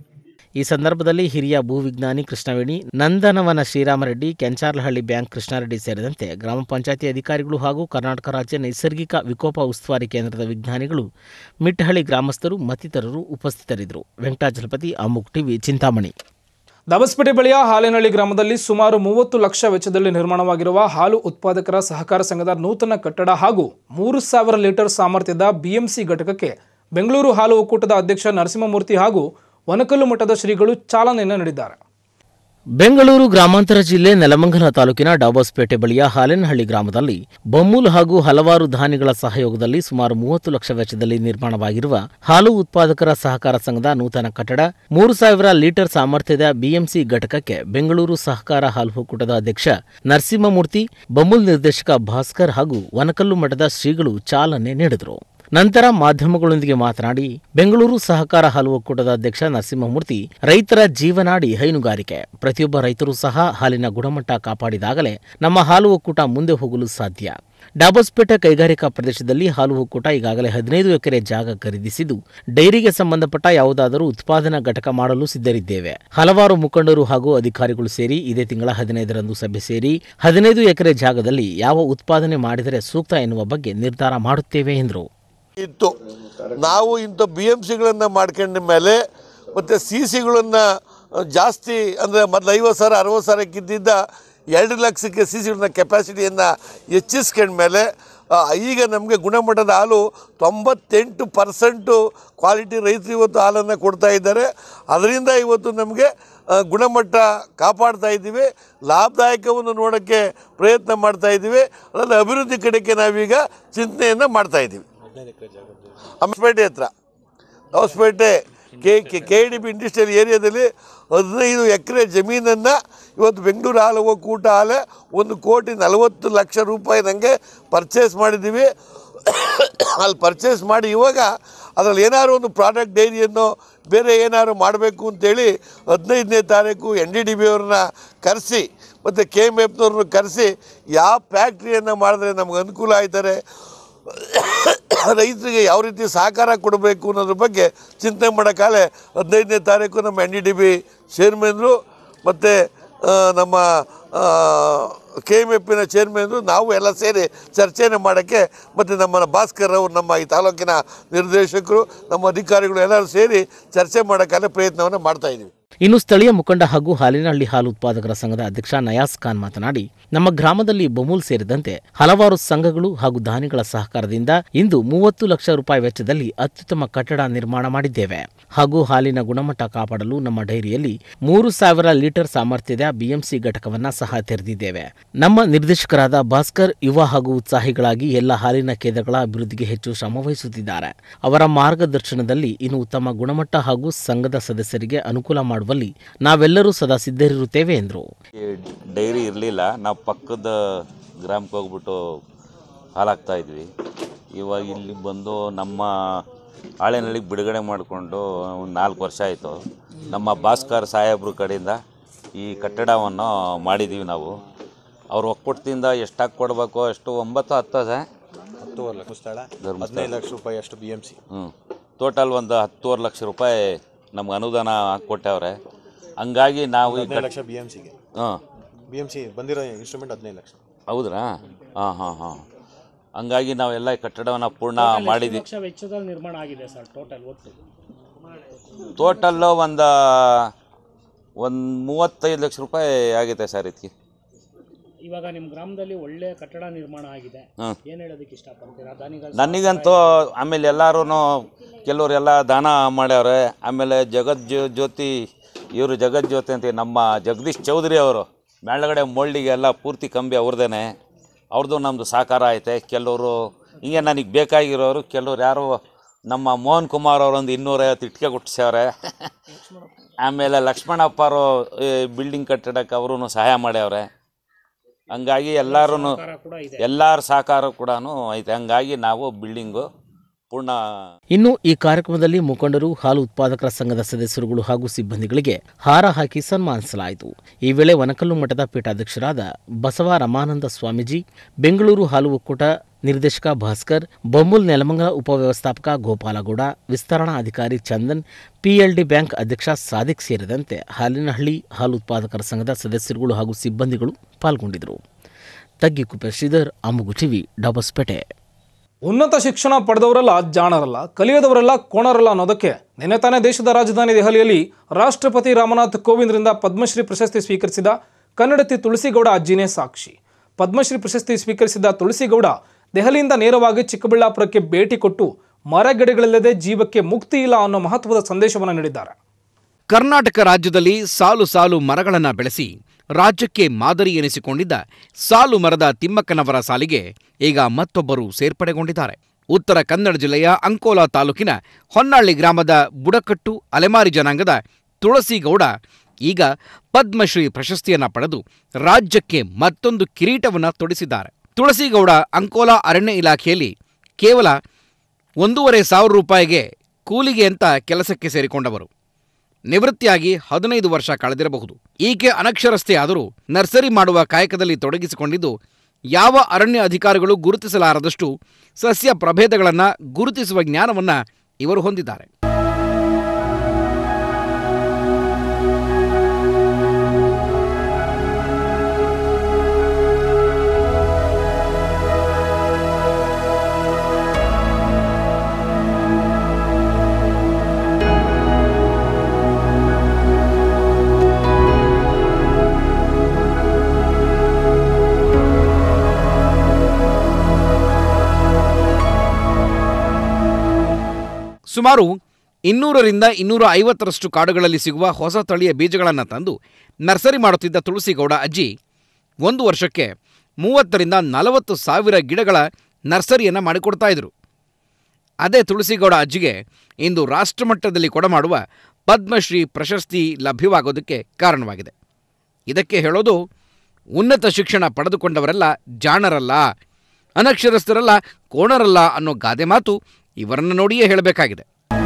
ಈ ಸಂದರ್ಭದಲ್ಲಿ ಹಿರಿಯ ಭೂವಿಜ್ಞಾನಿ ಕೃಷ್ಣವೇಣಿ ನಂದನವನ ಶ್ರೀರಾಮರೆಡ್ಡಿ ಕೆಂಚಾರ್ಲಹಳ್ಳಿ ಬ್ಯಾಂಕ್ ಕೃಷ್ಣಾರೆಡ್ಡಿ ಸೇರಿದಂತೆ ಗ್ರಾಮ ಪಂಚಾಯತಿ ಅಧಿಕಾರಿಗಳು ಹಾಗೂ ಕರ್ನಾಟಕ ರಾಜ್ಯ ನೈಸರ್ಗಿಕ ವಿಕೋಪ ಉಸ್ತುವಾರಿ ಕೇಂದ್ರದ ವಿಜ್ಞಾನಿಗಳು ಮಿಟ್ಟಹಳ್ಳಿ ಗ್ರಾಮಸ್ಥರು ಮತ್ತಿತರರು ಉಪಸ್ಥಿತರಿದ್ದರು ವೆಂಕಟಾಚಲಪತಿ ಅಮುಕ್ ಟಿವಿ ಚಿಂತಾಮಣಿ ದಬಸ್ಪೇಟೆ ಬಳಿಯ ಹಾಲೇನಹಳ್ಳಿ ಗ್ರಾಮದಲ್ಲಿ ಸುಮಾರು ಮೂವತ್ತು ಲಕ್ಷ ವೆಚ್ಚದಲ್ಲಿ ನಿರ್ಮಾಣವಾಗಿರುವ ಹಾಲು ಉತ್ಪಾದಕರ ಸಹಕಾರ ಸಂಘದ ನೂತನ ಕಟ್ಟಡ ಹಾಗೂ ಮೂರು ಸಾವಿರ ಲೀಟರ್ ಸಾಮರ್ಥ್ಯದ ಬಿಎಂಸಿ ಘಟಕಕ್ಕೆ ಬೆಂಗಳೂರು ಹಾಲು ಒಕ್ಕೂಟದ ಅಧ್ಯಕ್ಷ ನರಸಿಂಹಮೂರ್ತಿ ಹಾಗೂ ವನಕಲ್ಲು ಮಠದ ಶ್ರೀಗಳು ಚಾಲನೆಯನ್ನು ನೀಡಿದ್ದಾರೆ ಬೆಂಗಳೂರು ಗ್ರಾಮಾಂತರ ಜಿಲ್ಲೆ ನೆಲಮಂಗಲ ತಾಲೂಕಿನ ಡಾಬಸ್ಪೇಟೆ ಬಳಿಯ ಹಾಲೇನಹಳ್ಳಿ ಗ್ರಾಮದಲ್ಲಿ ಬೊಮ್ಮೂಲ್ ಹಾಗೂ ಹಲವಾರು ಧಾನ್ಯಗಳ ಸಹಯೋಗದಲ್ಲಿ ಸುಮಾರು ಮೂವತ್ತು ಲಕ್ಷ ವೆಚ್ಚದಲ್ಲಿ ನಿರ್ಮಾಣವಾಗಿರುವ ಹಾಲು ಉತ್ಪಾದಕರ ಸಹಕಾರ ಸಂಘದ ನೂತನ ಕಟ್ಟಡ ಮೂರು ಸಾವಿರ ಲೀಟರ್ ಸಾಮರ್ಥ್ಯದ ಬಿಎಂಸಿ ಘಟಕಕ್ಕೆ ಬೆಂಗಳೂರು ಸಹಕಾರ ಹಾಲು ಒಕ್ಕೂಟದ ಅಧ್ಯಕ್ಷ ನರಸಿಂಹಮೂರ್ತಿ ಬೊಮ್ಮೂಲ್ ನಿರ್ದೇಶಕ ಭಾಸ್ಕರ್ ಹಾಗೂ ವನಕಲ್ಲು ಮಠದ ಶ್ರೀಗಳು ಚಾಲನೆ ನೀಡಿದರು ನಂತರ ಮಾಧ್ಯಮಗಳೊಂದಿಗೆ ಮಾತನಾಡಿ ಬೆಂಗಳೂರು ಸಹಕಾರ ಹಾಲು ಒಕ್ಕೂಟದ ಅಧ್ಯಕ್ಷ ನರಸಿಂಹಮೂರ್ತಿ ರೈತರ ಜೀವನಾಡಿ ಹೈನುಗಾರಿಕೆ ಪ್ರತಿಯೊಬ್ಬ ರೈತರು ಸಹ ಹಾಲಿನ ಗುಣಮಟ್ಟ ಕಾಪಾಡಿದಾಗಲೇ ನಮ್ಮ ಹಾಲು ಒಕ್ಕೂಟ ಮುಂದೆ ಹೋಗಲು ಸಾಧ್ಯ ಡಾಬಸ್ಪೇಟೆ ಕೈಗಾರಿಕಾ ಪ್ರದೇಶದಲ್ಲಿ ಹಾಲು ಒಕ್ಕೂಟ ಈಗಾಗಲೇ ಹದಿನೈದು ಎಕರೆ ಜಾಗ ಖರೀದಿಸಿದ್ದು ಡೈರಿಗೆ ಸಂಬಂಧಪಟ್ಟ ಯಾವುದಾದರೂ ಉತ್ಪಾದನಾ ಘಟಕ ಮಾಡಲು ಸಿದ್ಧರಿದ್ದೇವೆ ಹಲವಾರು ಮುಖಂಡರು ಹಾಗೂ ಅಧಿಕಾರಿಗಳು ಸೇರಿ ಇದೇ ತಿಂಗಳ ಹದಿನೈದರಂದು ಸಭೆ ಸೇರಿ ಹದಿನೈದು ಎಕರೆ ಜಾಗದಲ್ಲಿ ಯಾವ ಉತ್ಪಾದನೆ ಮಾಡಿದರೆ ಸೂಕ್ತ ಎನ್ನುವ ಬಗ್ಗೆ ನಿರ್ಧಾರ ಮಾಡುತ್ತೇವೆ ಎಂದರು ಇತ್ತು ನಾವು ಇಂಥ ಬಿ ಎಮ್ ಸಿಗಳನ್ನು ಮಾಡ್ಕೊಂಡ ಮೇಲೆ ಮತ್ತು ಸಿ ಸಿಗಳನ್ನು ಜಾಸ್ತಿ ಅಂದರೆ ಮೊದಲು ಐವತ್ತು ಸಾವಿರ ಅರವತ್ತು ಸಾವಿರಕ್ಕಿದ್ದಿದ್ದ ಎರಡು ಲಕ್ಷಕ್ಕೆ ಸಿ ಸಿಗಳನ್ನ ಕೆಪಾಸಿಟಿಯನ್ನು ಹೆಚ್ಚಿಸ್ಕೊಂಡ್ಮೇಲೆ ಆ, ಈಗ ನಮಗೆ ಗುಣಮಟ್ಟದ ಹಾಲು ತೊಂಬತ್ತೆಂಟು ಪರ್ಸೆಂಟು ಕ್ವಾಲಿಟಿ ರೈತರು ಇವತ್ತು ಹಾಲನ್ನು ಕೊಡ್ತಾ ಇದ್ದಾರೆ ಅದರಿಂದ ಇವತ್ತು ನಮಗೆ ಆ, ಗುಣಮಟ್ಟ ಕಾಪಾಡ್ತಾ ಇದ್ದೀವಿ ಲಾಭದಾಯಕವನ್ನು ನೋಡೋಕ್ಕೆ ಪ್ರಯತ್ನ ಮಾಡ್ತಾ ಇದ್ದೀವಿ ಅದರಲ್ಲಿ ಅಭಿವೃದ್ಧಿ ಕಡೆಗೆ ನಾವೀಗ ಚಿಂತನೆಯನ್ನು ಮಾಡ್ತಾ ಇದ್ದೀವಿ ಹಂಪೇಟೆ ಹತ್ರ Hosapete K K K D B industrial ಏರಿಯಾದಲ್ಲಿ ಹದಿನೈದು ಎಕರೆ ಜಮೀನನ್ನು ಇವತ್ತು ಬೆಂಗಳೂರು ಹಾಲು ಒಕ್ಕೂಟ ಹಾಲೆ ಒಂದು ಕೋಟಿ ನಲವತ್ತು ಲಕ್ಷ ರೂಪಾಯಿ ನನಗೆ ಪರ್ಚೇಸ್ ಮಾಡಿದ್ದೀವಿ ಅಲ್ಲಿ ಪರ್ಚೇಸ್ ಮಾಡಿ ಇವಾಗ ಅದರಲ್ಲಿ ಏನಾದ್ರು ಒಂದು ಪ್ರಾಡಕ್ಟ್ ಡೈರಿಯನ್ನು ಬೇರೆ ಏನಾದ್ರು ಮಾಡಬೇಕು ಅಂತೇಳಿ ಹದಿನೈದನೇ ತಾರೀಕು ಎನ್ ಡಿ ಡಿ ಬಿ ಅವ್ರನ್ನ ಕರೆಸಿ ಮತ್ತು ಕೆ ಎಮ್ ಎಫ್ನವ್ರನ್ನ ಕರೆಸಿ ಯಾವ ಫ್ಯಾಕ್ಟ್ರಿಯನ್ನು ಮಾಡಿದ್ರೆ ನಮ್ಗೆ ಅನುಕೂಲ ಆಯ್ತಾರೆ ರೈತರಿಗೆ ಯಾವ ರೀತಿ ಸಹಕಾರ ಕೊಡಬೇಕು ಅನ್ನೋದ್ರ ಬಗ್ಗೆ ಚಿಂತನೆ ಮಾಡೋಕ್ಕಾಲೆ ಹದಿನೈದನೇ ತಾರೀಕು ನಮ್ಮ ಎನ್ ಡಿ ಡಿ ಬಿ ಚೇರ್ಮನ್ರು ಮತ್ತು ನಮ್ಮ ಕೆ ಎಮ್ ಎಫಿನ ಚೇರ್ಮನ್ರು ನಾವು ಎಲ್ಲ ಸೇರಿ ಚರ್ಚೆಯನ್ನು ಮಾಡೋಕ್ಕೆ ಮತ್ತು ನಮ್ಮ ಭಾಸ್ಕರ್ ಅವರು ನಮ್ಮ ಈ ತಾಲೂಕಿನ ನಿರ್ದೇಶಕರು ನಮ್ಮ ಅಧಿಕಾರಿಗಳು ಎಲ್ಲರೂ ಸೇರಿ ಚರ್ಚೆ ಮಾಡೋಕ್ಕಾಲೆ ಪ್ರಯತ್ನವನ್ನು ಮಾಡ್ತಾಯಿದ್ದೀವಿ ಇನ್ನು ಸ್ಥಳೀಯ ಮುಖಂಡ ಹಾಗೂ ಹಾಲಿನಹಳ್ಳಿ ಹಾಲು ಉತ್ಪಾದಕರ ಸಂಘದ ಅಧ್ಯಕ್ಷ ನಯಾಸ್ ಖಾನ್ ಮಾತನಾಡಿ ನಮ್ಮ ಗ್ರಾಮದಲ್ಲಿ ಬಮೂಲ್ ಸೇರಿದಂತೆ ಹಲವಾರು ಸಂಘಗಳು ಹಾಗೂ ದಾನಿಗಳ ಸಹಕಾರದಿಂದ ಇಂದು ಮೂವತ್ತು ಲಕ್ಷ ರೂಪಾಯಿ ವೆಚ್ಚದಲ್ಲಿ ಅತ್ಯುತ್ತಮ ಕಟ್ಟಡ ನಿರ್ಮಾಣ ಮಾಡಿದ್ದೇವೆ ಹಾಗೂ ಹಾಲಿನ ಗುಣಮಟ್ಟ ಕಾಪಾಡಲು ನಮ್ಮ ಡೈರಿಯಲ್ಲಿ ಮೂರು ಸಾವಿರ ಲೀಟರ್ ಸಾಮರ್ಥ್ಯದ ಬಿಎಂಸಿ ಘಟಕವನ್ನ ಸಹ ತೆರೆದಿದ್ದೇವೆ ನಮ್ಮ ನಿರ್ದೇಶಕರಾದ ಭಾಸ್ಕರ್ ಯುವ ಹಾಗೂ ಉತ್ಸಾಹಿಗಳಾಗಿ ಎಲ್ಲ ಹಾಲಿನ ಕೇಂದ್ರಗಳ ಅಭಿವೃದ್ಧಿಗೆ ಹೆಚ್ಚು ಶ್ರಮ ವಹಿಸುತ್ತಿದ್ದಾರೆ ಅವರ ಮಾರ್ಗದರ್ಶನದಲ್ಲಿ ಇನ್ನು ಉತ್ತಮ ಗುಣಮಟ್ಟ ಹಾಗೂ ಸಂಘದ ಸದಸ್ಯರಿಗೆ ಅನುಕೂಲ ಮಾಡುವಲ್ಲಿ ನಾವೆಲ್ಲರೂ ಸದಾ ಸಿದ್ಧರಿರುತ್ತೇವೆ ಎಂದರು ಡೈರಿ ಇರಲಿಲ್ಲ ನಾವು ಪಕ್ಕದ ಗ್ರಾಮಕ್ಕೆ ಹೋಗ್ಬಿಟ್ಟು ಹಾಲಾಗ್ತಾ ಇದ್ವಿ ಇವಾಗ ಇಲ್ಲಿ ಬಂದು ನಮ್ಮ ಹಾಳೆನಳ್ಳಿಗೆ ಬಿಡುಗಡೆ ಮಾಡಿಕೊಂಡು ಒಂದು ನಾಲ್ಕು ವರ್ಷ ಆಯಿತು ನಮ್ಮ ಭಾಸ್ಕರ್ ಸಾಹೇಬ್ರ ಕಡೆಯಿಂದ ಈ ಕಟ್ಟಡವನ್ನು ಮಾಡಿದ್ದೀವಿ ನಾವು ಅವ್ರ ಒಕ್ಕೂಟದಿಂದ ಎಷ್ಟಾಗಿ ಕೊಡಬೇಕು ಅಷ್ಟು ಒಂಬತ್ತು ಹತ್ತು ಅದ ಹತ್ತುವರೆ ಲಕ್ಷ ಸ್ಥಳ ಧರ್ಮಸ್ಥಳ. ಹದಿನೈದು ಲಕ್ಷ ರೂಪಾಯಿ ಅಷ್ಟು ಬಿ ಎಮ್ ಸಿ ಹ್ಞೂ ಟೋಟಲ್ ಒಂದು ಹತ್ತುವರೆ ಲಕ್ಷ ರೂಪಾಯಿ ನಮ್ಗೆ ಅನುದಾನ ಕೊಟ್ಟವ್ರೆ ಹಂಗಾಗಿ ನಾವು ಈ ಹದಿನೈದು ಕಟ್ ಲಕ್ಷ ಬಿ ಎಮ್ ಸಿಗೆ ಹಾಂ ಬಿ ಎಮ್ ಸಿ ಬಂದಿರೋ ಇನ್ಸ್ಟ್ರೂಮೆಂಟ್ ಹದಿನೈದು ಲಕ್ಷ ಹೌದ್ರಾ ಹಾಂ ಹಾಂ ಹಾಂ ಹಂಗಾಗಿ ನಾವೆಲ್ಲ ಈ ಕಟ್ಟಡವನ್ನು ಪೂರ್ಣ ಮಾಡಿದ್ದೀವಿ ಲಕ್ಷ ವೆಚ್ಚದಲ್ಲಿ ನಿರ್ಮಾಣ ಆಗಿದೆ ಸರ್ ಟೋಟಲ್ ಒಟ್ಟು ಟೋಟಲ್ಲು ಒಂದು ಒಂದು ಮೂವತ್ತೈದು ಲಕ್ಷ ರೂಪಾಯಿ ಆಗೈತೆ ಸರ್ ಇದಕ್ಕೆ ಇವಾಗ ನಿಮ್ಮ ಗ್ರಾಮದಲ್ಲಿ ಒಳ್ಳೆ ಕಟ್ಟಡ ನಿರ್ಮಾಣ ಆಗಿದೆ ಹ್ಮ್. ಏನ್ ಹೇಳೋದಕ್ಕೆ ಇಷ್ಟಪಡ್ತೀರಾ ದಾನಿಗಳ ನನಗಂತೂ ಆಮೇಲೆ ಎಲ್ಲರೂ ಕೆಲವರೆಲ್ಲ ದಾನ ಮಾಡ್ಯವ್ರೆ ಆಮೇಲೆ ಜಗತ್ ಜ್ಯೋ ಜ್ಯೋತಿ ಇವರು ಜಗತ್ ಜ್ಯೋತಿ ಅಂತ ನಮ್ಮ ಜಗದೀಶ್ ಚೌಧರಿ ಅವರು ಮೇಳಗಡೆ ಮೊಳ್ಳಿಗೆ ಎಲ್ಲ ಪೂರ್ತಿ ಕಂಬಿ ಅವ್ರದ್ದೇನೆ ಅವ್ರದ್ದು ನಮ್ಮದು ಸಹಕಾರ ಐತೆ ಕೆಲವರು ಹಿಂಗೆ ನನಗೆ ಬೇಕಾಗಿರೋರು ಕೆಲವ್ರು ಯಾರು ನಮ್ಮ ಮೋಹನ್ ಕುಮಾರ್ ಅವರೊಂದು ಇನ್ನೂರೈವತ್ತು ಇಟ್ಕೆ ಕೊಟ್ಟಿಸ್ಯವ್ರೆ ಆಮೇಲೆ ಲಕ್ಷ್ಮಣಪ್ಪ ಅವರು ಬಿಲ್ಡಿಂಗ್ ಕಟ್ಟಡಕ್ಕೆ ಅವರು ಸಹಾಯ ಮಾಡ್ಯವ್ರೆ ಹಂಗಾಗಿ ಎಲ್ಲರೂ ಕೂಡ ಇದೆ. ಎಲ್ಲರ ಸಹಕಾರ ಕೂಡ ಐತೆ ಹಂಗಾಗಿ ನಾವು ಬಿಲ್ಡಿಂಗು ಪೂರ್ಣ ಇನ್ನು ಈ ಕಾರ್ಯಕ್ರಮದಲ್ಲಿ ಮುಖಂಡರು ಹಾಲು ಉತ್ಪಾದಕರ ಸಂಘದ ಸದಸ್ಯರುಗಳು ಹಾಗೂ ಸಿಬ್ಬಂದಿಗಳಿಗೆ ಹಾರ ಹಾಕಿ ಸನ್ಮಾನಿಸಲಾಯಿತು ಈ ವೇಳೆ ವನಕಲ್ಲು ಮಠದ ಪೀಠಾಧ್ಯಕ್ಷರಾದ ಬಸವ ರಮಾನಂದ ಸ್ವಾಮೀಜಿ ಬೆಂಗಳೂರು ಹಾಲು ಒಕ್ಕೂಟ ನಿರ್ದೇಶಕ ಭಾಸ್ಕರ್ ಬೊಮ್ಮುಲ್ ನೆಲಮಂಗಲ ಉಪವ್ಯವಸ್ಥಾಪಕ ಗೋಪಾಲಗೌಡ ವಿಸ್ತರಣಾ ಅಧಿಕಾರಿ ಚಂದನ್ ಪಿಎಲ್ಡಿ ಬ್ಯಾಂಕ್ ಅಧ್ಯಕ್ಷ ಸಾದಿಕ್ ಸೇರಿದಂತೆ ಹಾಲಿನಹಳ್ಳಿ ಹಾಲು ಉತ್ಪಾದಕರ ಸಂಘದ ಸದಸ್ಯರುಗಳು ಹಾಗೂ ಸಿಬ್ಬಂದಿಗಳು ಪಾಲ್ಗೊಂಡಿದ್ದರು ತಗ್ಗಿಕುಪ್ಪೆ ಶ್ರೀಧರ್ ಅಮ್ಮುಗು ಟಿವಿ ಡಬಸ್ಪೇಟೆ ಉನ್ನತ ಶಿಕ್ಷಣ ಪಡೆದವರೆಲ್ಲ ಜಾಣರಲ್ಲ ಕಲಿಯದವರೆಲ್ಲ ಕೋಣರಲ್ಲ ಅನ್ನೋದಕ್ಕೆ ನಿನ್ನೆ ತಾನೇ ದೇಶದ ರಾಜಧಾನಿ ದೆಹಲಿಯಲ್ಲಿ ರಾಷ್ಟ್ರಪತಿ ರಾಮನಾಥ್ ಕೋವಿಂದ್ರಿಂದ ಪದ್ಮಶ್ರೀ ಪ್ರಶಸ್ತಿ ಸ್ವೀಕರಿಸಿದ ಕನ್ನಡತಿ ತುಳಸಿಗೌಡ ಅಜ್ಜಿನೇ ಸಾಕ್ಷಿ ಪದ್ಮಶ್ರೀ ಪ್ರಶಸ್ತಿ ಸ್ವೀಕರಿಸಿದ ತುಳಸಿಗೌಡ ದೆಹಲಿಯಿಂದ ನೇರವಾಗಿ ಚಿಕ್ಕಬಳ್ಳಾಪುರಕ್ಕೆ ಭೇಟಿ ಕೊಟ್ಟು ಮರಗಿಡಗಳಿಲ್ಲದೆ ಜೀವಕ್ಕೆ ಮುಕ್ತಿ ಇಲ್ಲ ಅನ್ನೋ ಮಹತ್ವದ ಸಂದೇಶವನ್ನು ನೀಡಿದ್ದಾರೆ ಕರ್ನಾಟಕ ರಾಜ್ಯದಲ್ಲಿ ಸಾಲು ಸಾಲು ಮರಗಳನ್ನು ಬೆಳೆಸಿ ರಾಜ್ಯಕ್ಕೆ ಮಾದರಿ ಎನಿಸಿಕೊಂಡಿದ್ದ ಸಾಲು ಮರದ ತಿಮ್ಮಕ್ಕನವರ ಸಾಲಿಗೆ ಈಗ ಮತ್ತೊಬ್ಬರು ಸೇರ್ಪಡೆಗೊಂಡಿದ್ದಾರೆ ಉತ್ತರ ಕನ್ನಡ ಜಿಲ್ಲೆಯ ಅಂಕೋಲಾ ತಾಲೂಕಿನ ಹೊನ್ನಾಳಿ ಗ್ರಾಮದ ಬುಡಕಟ್ಟು ಅಲೆಮಾರಿ ಜನಾಂಗದ ತುಳಸಿಗೌಡ ಈಗ ಪದ್ಮಶ್ರೀ ಪ್ರಶಸ್ತಿಯನ್ನ ಪಡೆದು ರಾಜ್ಯಕ್ಕೆ ಮತ್ತೊಂದು ಕಿರೀಟವನ್ನ ತೊಡಿಸಿದ್ದಾರೆ ತುಳಸಿಗೌಡ ಅಂಕೋಲಾ ಅರಣ್ಯ ಇಲಾಖೆಯಲ್ಲಿ ಕೇವಲ ಒಂದೂವರೆ ಸಾವಿರ ರೂಪಾಯಿಗೆ ಕೂಲಿಗೆ ಅಂತ ಕೆಲಸಕ್ಕೆ ಸೇರಿಕೊಂಡವರು ನಿವೃತ್ತಿಯಾಗಿ ಹದಿನೈದು ವರ್ಷ ಕಳೆದಿರಬಹುದು ಈಕೆ ಅನಕ್ಷರಸ್ಥೆ ಆದರೂ ನರ್ಸರಿ ಮಾಡುವ ಕಾಯಕದಲ್ಲಿ ತೊಡಗಿಸಿಕೊಂಡಿದ್ದು ಯಾವ ಅರಣ್ಯ ಅಧಿಕಾರಿಗಳು ಗುರುತಿಸಲಾರದಷ್ಟು ಸಸ್ಯ ಪ್ರಭೇದಗಳನ್ನು ಗುರುತಿಸುವ ಜ್ಞಾನವನ್ನ ಇವರು ಹೊಂದಿದ್ದಾರೆ ಸುಮಾರು ಇನ್ನೂರರಿಂದ ಇನ್ನೂರ ಐವತ್ತರಷ್ಟು ಕಾಡುಗಳಲ್ಲಿ ಸಿಗುವ ಹೊಸ ತಳಿಯ ಬೀಜಗಳನ್ನು ತಂದು ನರ್ಸರಿ ಮಾಡುತ್ತಿದ್ದ ತುಳಸಿಗೌಡ ಅಜ್ಜಿ ಒಂದು ವರ್ಷಕ್ಕೆ ಮೂವತ್ತರಿಂದ ನಲವತ್ತು ಸಾವಿರ ಗಿಡಗಳ ನರ್ಸರಿಯನ್ನು ಮಾಡಿಕೊಡ್ತಾ ಇದ್ರು ಅದೇ ತುಳಸಿಗೌಡ ಅಜ್ಜಿಗೆ ಇಂದು ರಾಷ್ಟ್ರಮಟ್ಟದಲ್ಲಿ ಕೊಡಮಾಡುವ ಪದ್ಮಶ್ರೀ ಪ್ರಶಸ್ತಿ ಲಭ್ಯವಾಗೋದಕ್ಕೆ ಕಾರಣವಾಗಿದೆ ಇದಕ್ಕೆ ಹೇಳೋದು ಉನ್ನತ ಶಿಕ್ಷಣ ಪಡೆದುಕೊಂಡವರೆಲ್ಲ ಜಾಣರಲ್ಲ ಅನಕ್ಷರಸ್ಥರಲ್ಲ ಕೋಣರಲ್ಲ ಅನ್ನೋ ಗಾದೆ ಮಾತು ಇವರನ್ನು ನೋಡಿಯೇ ಹೇಳಬೇಕಾಗಿದೆ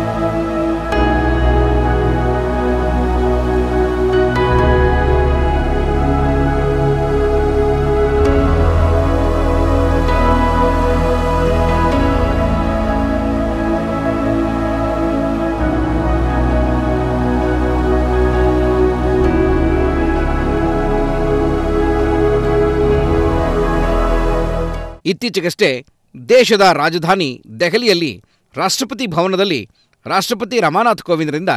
ಇತ್ತೀಚೆಗಷ್ಟೇ ದೇಶದ ರಾಜಧಾನಿ ದೆಹಲಿಯಲ್ಲಿ ರಾಷ್ಟ್ರಪತಿ ಭವನದಲ್ಲಿ ರಾಷ್ಟ್ರಪತಿ ರಮಾನಾಥ್ ಕೋವಿಂದ್ರಿಂದ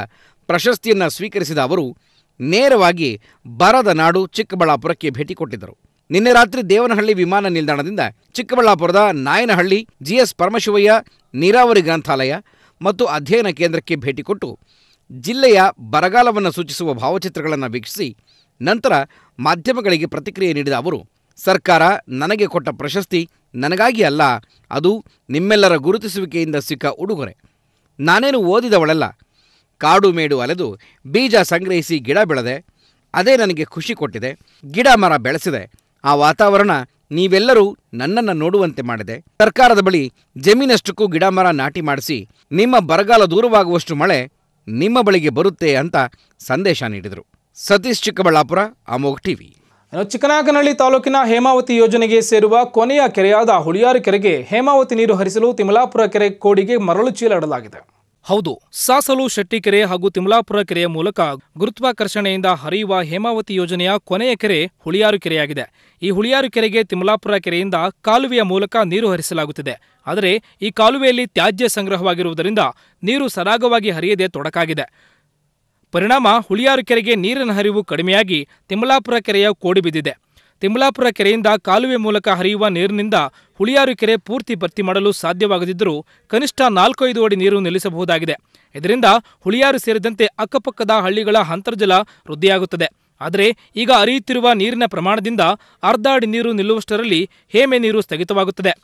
ಪ್ರಶಸ್ತಿಯನ್ನು ಸ್ವೀಕರಿಸಿದ ಅವರು ನೇರವಾಗಿ ಬರದ ನಾಡು ಚಿಕ್ಕಬಳ್ಳಾಪುರಕ್ಕೆ ಭೇಟಿ ಕೊಟ್ಟಿದ್ದರು ನಿನ್ನೆ ರಾತ್ರಿ ದೇವನಹಳ್ಳಿ ವಿಮಾನ ನಿಲ್ದಾಣದಿಂದ ಚಿಕ್ಕಬಳ್ಳಾಪುರದ ನಾಯನಹಳ್ಳಿ ಜಿಎಸ್ ಪರಮಶಿವಯ್ಯ ನೀರಾವರಿ ಗ್ರಂಥಾಲಯ ಮತ್ತು ಅಧ್ಯಯನ ಕೇಂದ್ರಕ್ಕೆ ಭೇಟಿ ಕೊಟ್ಟು ಜಿಲ್ಲೆಯ ಬರಗಾಲವನ್ನು ಸೂಚಿಸುವ ಭಾವಚಿತ್ರಗಳನ್ನು ವೀಕ್ಷಿಸಿ ನಂತರ ಮಾಧ್ಯಮಗಳಿಗೆ ಪ್ರತಿಕ್ರಿಯೆ ನೀಡಿದ ಅವರು ಸರ್ಕಾರ ನನಗೆ ಕೊಟ್ಟ ಪ್ರಶಸ್ತಿ ನನಗಾಗಿ ಅಲ್ಲ ಅದು ನಿಮ್ಮೆಲ್ಲರ ಗುರುತಿಸುವಿಕೆಯಿಂದ ಸಿಕ್ಕ ಉಡುಗೊರೆ ನಾನೇನು ಓದಿದವಳಲ್ಲ ಕಾಡು ಮೇಡು ಅಲೆದು ಬೀಜ ಸಂಗ್ರಹಿಸಿ ಗಿಡ ಬೆಳೆದೆ ಅದೇ ನನಗೆ ಖುಷಿ ಕೊಟ್ಟಿದೆ ಗಿಡ ಮರ ಬೆಳೆಸಿದೆ ಆ ವಾತಾವರಣ ನೀವೆಲ್ಲರೂ ನನ್ನನ್ನು ನೋಡುವಂತೆ ಮಾಡಿದೆ ಸರ್ಕಾರದ ಬಳಿ ಜಮೀನಷ್ಟಕ್ಕೂ ಗಿಡ ಮರ ನಾಟಿ ಮಾಡಿಸಿ ನಿಮ್ಮ ಬರಗಾಲ ದೂರವಾಗುವಷ್ಟು ಮಳೆ ನಿಮ್ಮ ಬಳಿಗೆ ಬರುತ್ತೆ ಅಂತ ಸಂದೇಶ ನೀಡಿದರು ಸತೀಶ್ ಚಿಕ್ಕಬಳ್ಳಾಪುರ ಅಮೋಘ್ ಟಿವಿ ಇನ್ನು ಚಿಕ್ಕನಾಗನಹಳ್ಳಿ ತಾಲೂಕಿನ ಹೇಮಾವತಿ ಯೋಜನೆಗೆ ಸೇರುವ ಕೊನೆಯ ಕೆರೆಯಾದ ಹುಳಿಯಾರು ಕೆರೆಗೆ ಹೇಮಾವತಿ ನೀರು ಹರಿಸಲು ತಿಮಲಾಪುರ ಕೆರೆ ಕೋಡಿಗೆ ಮರಳು ಚೀಲ ಇಡಲಾಗಿದೆ ಹೌದು ಸಾಸಲು ಶೆಟ್ಟಿಕೆರೆ ಹಾಗೂ ತಿಮಲಾಪುರ ಕೆರೆಯ ಮೂಲಕ ಗುರುತ್ವಾಕರ್ಷಣೆಯಿಂದ ಹರಿಯುವ ಹೇಮಾವತಿ ಯೋಜನೆಯ ಕೊನೆಯ ಕೆರೆ ಹುಳಿಯಾರು ಕೆರೆಯಾಗಿದೆ ಈ ಹುಳಿಯಾರು ಕೆರೆಗೆ ತಿಮಲಾಪುರ ಕೆರೆಯಿಂದ ಕಾಲುವೆಯ ಮೂಲಕ ನೀರು ಹರಿಸಲಾಗುತ್ತಿದೆ ಆದರೆ ಈ ಕಾಲುವೆಯಲ್ಲಿ ತ್ಯಾಜ್ಯ ಸಂಗ್ರಹವಾಗಿರುವುದರಿಂದ ನೀರು ಸರಾಗವಾಗಿ ಹರಿಯದೆ ತೊಡಕಾಗಿದೆ ಪರಿಣಾಮ ಹುಳಿಯಾರು ಕೆರೆಗೆ ನೀರಿನ ಹರಿವು ಕಡಿಮೆಯಾಗಿ ತಿಮಲಾಪುರ ಕೆರೆಯ ಕೋಡಿ ಬಿದ್ದಿದೆ ತಿಮಲಾಪುರ ಕೆರೆಯಿಂದ ಕಾಲುವೆ ಮೂಲಕ ಹರಿಯುವ ನೀರಿನಿಂದ ಹುಳಿಯಾರು ಕೆರೆ ಪೂರ್ತಿ ಭರ್ತಿ ಮಾಡಲು ಸಾಧ್ಯವಾಗದಿದ್ದರೂ ಕನಿಷ್ಠ ನಾಲ್ಕೈದು ಅಡಿ ನೀರು ನಿಲ್ಲಿಸಬಹುದಾಗಿದೆ ಇದರಿಂದ ಹುಳಿಯಾರು ಸೇರಿದಂತೆ ಅಕ್ಕಪಕ್ಕದ ಹಳ್ಳಿಗಳ ಅಂತರ್ಜಲ ವೃದ್ಧಿಯಾಗುತ್ತದೆ ಆದರೆ ಈಗ ಹರಿಯುತ್ತಿರುವ ನೀರಿನ ಪ್ರಮಾಣದಿಂದ ಅರ್ಧ ಅಡಿ ನೀರು ನಿಲ್ಲುವಷ್ಟರಲ್ಲಿ ಹೇಮೆ ನೀರು ಸ್ಥಗಿತವಾಗುತ್ತದೆ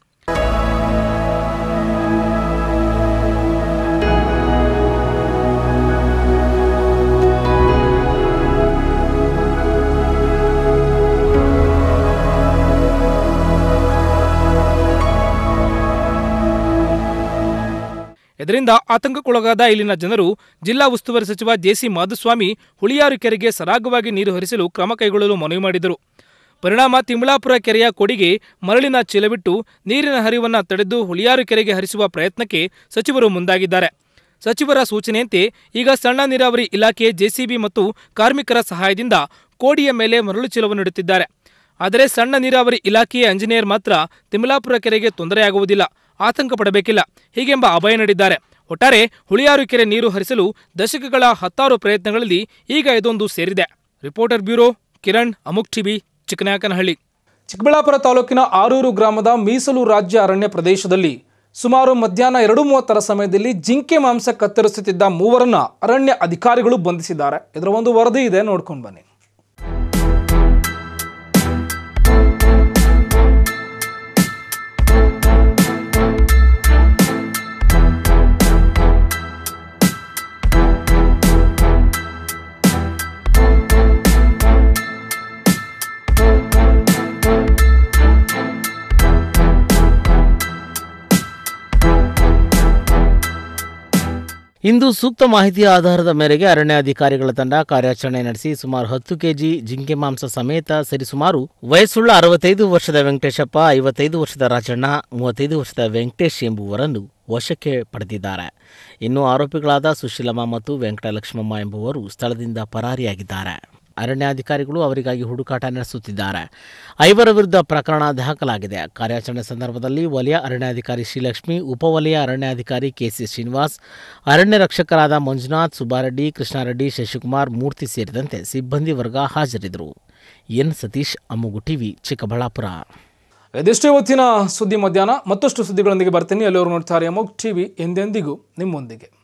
ಇದರಿಂದ ಆತಂಕಕ್ಕೊಳಗಾದ ಇಲ್ಲಿನ ಜನರು ಜಿಲ್ಲಾ ಉಸ್ತುವಾರಿ ಸಚಿವ ಜೆಸಿ ಮಾಧುಸ್ವಾಮಿ ಹುಳಿಯಾರು ಕೆರೆಗೆ ಸರಾಗವಾಗಿ ನೀರು ಹರಿಸಲು ಕ್ರಮ ಕೈಗೊಳ್ಳಲು ಮನವಿ ಮಾಡಿದರು ಪರಿಣಾಮ ತಿಮಲಾಪುರ ಕೆರೆಯ ಕೊಡಿಗೆ ಮರಳಿನ ಚೀಲವಿಟ್ಟು ನೀರಿನ ಹರಿವನ್ನ ತಡೆದು ಹುಳಿಯಾರು ಕೆರೆಗೆ ಹರಿಸುವ ಪ್ರಯತ್ನಕ್ಕೆ ಸಚಿವರು ಮುಂದಾಗಿದ್ದಾರೆ ಸಚಿವರ ಸೂಚನೆಯಂತೆ ಈಗ ಸಣ್ಣ ನೀರಾವರಿ ಇಲಾಖೆ ಜೆಸಿಬಿ ಮತ್ತು ಕಾರ್ಮಿಕರ ಸಹಾಯದಿಂದ ಕೋಡಿಯ ಮೇಲೆ ಮರಳು ಚೀಲವನ್ನು ಇಡುತ್ತಿದ್ದಾರೆ ಆದರೆ ಸಣ್ಣ ನೀರಾವರಿ ಇಲಾಖೆಯ ಇಂಜಿನಿಯರ್ ಮಾತ್ರ ತಿಮಲಾಪುರ ಕೆರೆಗೆ ತೊಂದರೆಯಾಗುವುದಿಲ್ಲ ಆತಂಕ ಪಡಬೇಕಿಲ್ಲ ಹೀಗೆಂಬ ಅಭಯ ನೀಡಿದ್ದಾರೆ ಒಟ್ಟಾರೆ ಹುಳಿಯಾರು ಕೆರೆ ನೀರು ಹರಿಸಲು ದಶಕಗಳ ಹತ್ತಾರು ಪ್ರಯತ್ನಗಳಲ್ಲಿ ಈಗ ಇದೊಂದು ಸೇರಿದೆ reporter bureau Kiran Amogha TV Chikkanayakanahalli Chikkaballapur ತಾಲೂಕಿನ ಆರೂರು ಗ್ರಾಮದ ಮೀಸಲು ರಾಜ್ಯ ಅರಣ್ಯ ಪ್ರದೇಶದಲ್ಲಿ ಸುಮಾರು ಮಧ್ಯಾಹ್ನ ಎರಡು ಮೂವತ್ತರ ಸಮಯದಲ್ಲಿ ಜಿಂಕೆ ಮಾಂಸ ಕತ್ತರಿಸುತ್ತಿದ್ದ ಮೂವರನ್ನ ಅರಣ್ಯ ಅಧಿಕಾರಿಗಳು ಬಂಧಿಸಿದ್ದಾರೆ ಇದರ ಒಂದು ವರದಿ ಇದೆ ನೋಡ್ಕೊಂಡು ಬನ್ನಿ ಇಂದು ಸೂಕ್ತ ಮಾಹಿತಿಯ ಆಧಾರದ ಮೇರೆಗೆ ಅರಣ್ಯಾಧಿಕಾರಿಗಳ ತಂಡ ಕಾರ್ಯಾಚರಣೆ ನಡೆಸಿ ಸುಮಾರು ಹತ್ತು ಕೆಜಿ ಜಿಂಕೆ ಮಾಂಸ ಸಮೇತ ಸರಿಸುಮಾರು ವಯಸ್ಸುಳ್ಳ ಅರವತ್ತೈದು ವರ್ಷದ ವೆಂಕಟೇಶಪ್ಪ ಐವತ್ತೈದು ವರ್ಷದ ರಾಜಣ್ಣ ಮೂವತ್ತೈದು ವರ್ಷದ ವೆಂಕಟೇಶ್ ಎಂಬುವರನ್ನು ವಶಕ್ಕೆ ಪಡೆದಿದ್ದಾರೆ ಇನ್ನು ಆರೋಪಿಗಳಾದ ಸುಶೀಲಮ್ಮ ಮತ್ತು ವೆಂಕಟಲಕ್ಷ್ಮಮ್ಮ ಎಂಬುವರು ಸ್ಥಳದಿಂದ ಪರಾರಿಯಾಗಿದ್ದಾರೆ ಅರಣ್ಯಾಧಿಕಾರಿಗಳು ಅವರಿಗಾಗಿ ಹುಡುಕಾಟ ನಡೆಸುತ್ತಿದ್ದಾರೆ ಐವರ ವಿರುದ್ಧ ಪ್ರಕರಣ ದಾಖಲಾಗಿದೆ ಕಾರ್ಯಾಚರಣೆ ಸಂದರ್ಭದಲ್ಲಿ ವಲಯ ಅರಣ್ಯಾಧಿಕಾರಿ ಶ್ರೀಲಕ್ಷ್ಮಿ ಉಪವಲಯ ಅರಣ್ಯಾಧಿಕಾರಿ ಕೆಸಿ ಶ್ರೀನಿವಾಸ್ ಅರಣ್ಯ ರಕ್ಷಕರಾದ ಮಂಜುನಾಥ್ ಸುಬ್ಬಾರೆಡ್ಡಿ ಕೃಷ್ಣಾರೆಡ್ಡಿ ಶಶಿಕುಮಾರ್ ಮೂರ್ತಿ ಸೇರಿದಂತೆ ಸಿಬ್ಬಂದಿ ವರ್ಗ ಹಾಜರಿದ್ದರು ಎನ್ ಸತೀಶ್ ಅಮ್ಮುಗು ಟಿವಿ ಚಿಕ್ಕಬಳ್ಳಾಪುರ ಇದಿಷ್ಟು ಇವತ್ತಿನ ಸುದ್ದಿ ಮಧ್ಯಾಹ್ನ ಮತ್ತಷ್ಟು ಸುದ್ದಿಗಳೊಂದಿಗೆ ಬರ್ತೀನಿ ಎಲ್ಲರೂ ನೋಡ್ತಾರೆ ಅಮೋಕ್ ಟಿವಿ ಎಂದೆಂದಿಗೂ ನಿಮ್ಮೊಂದಿಗೆ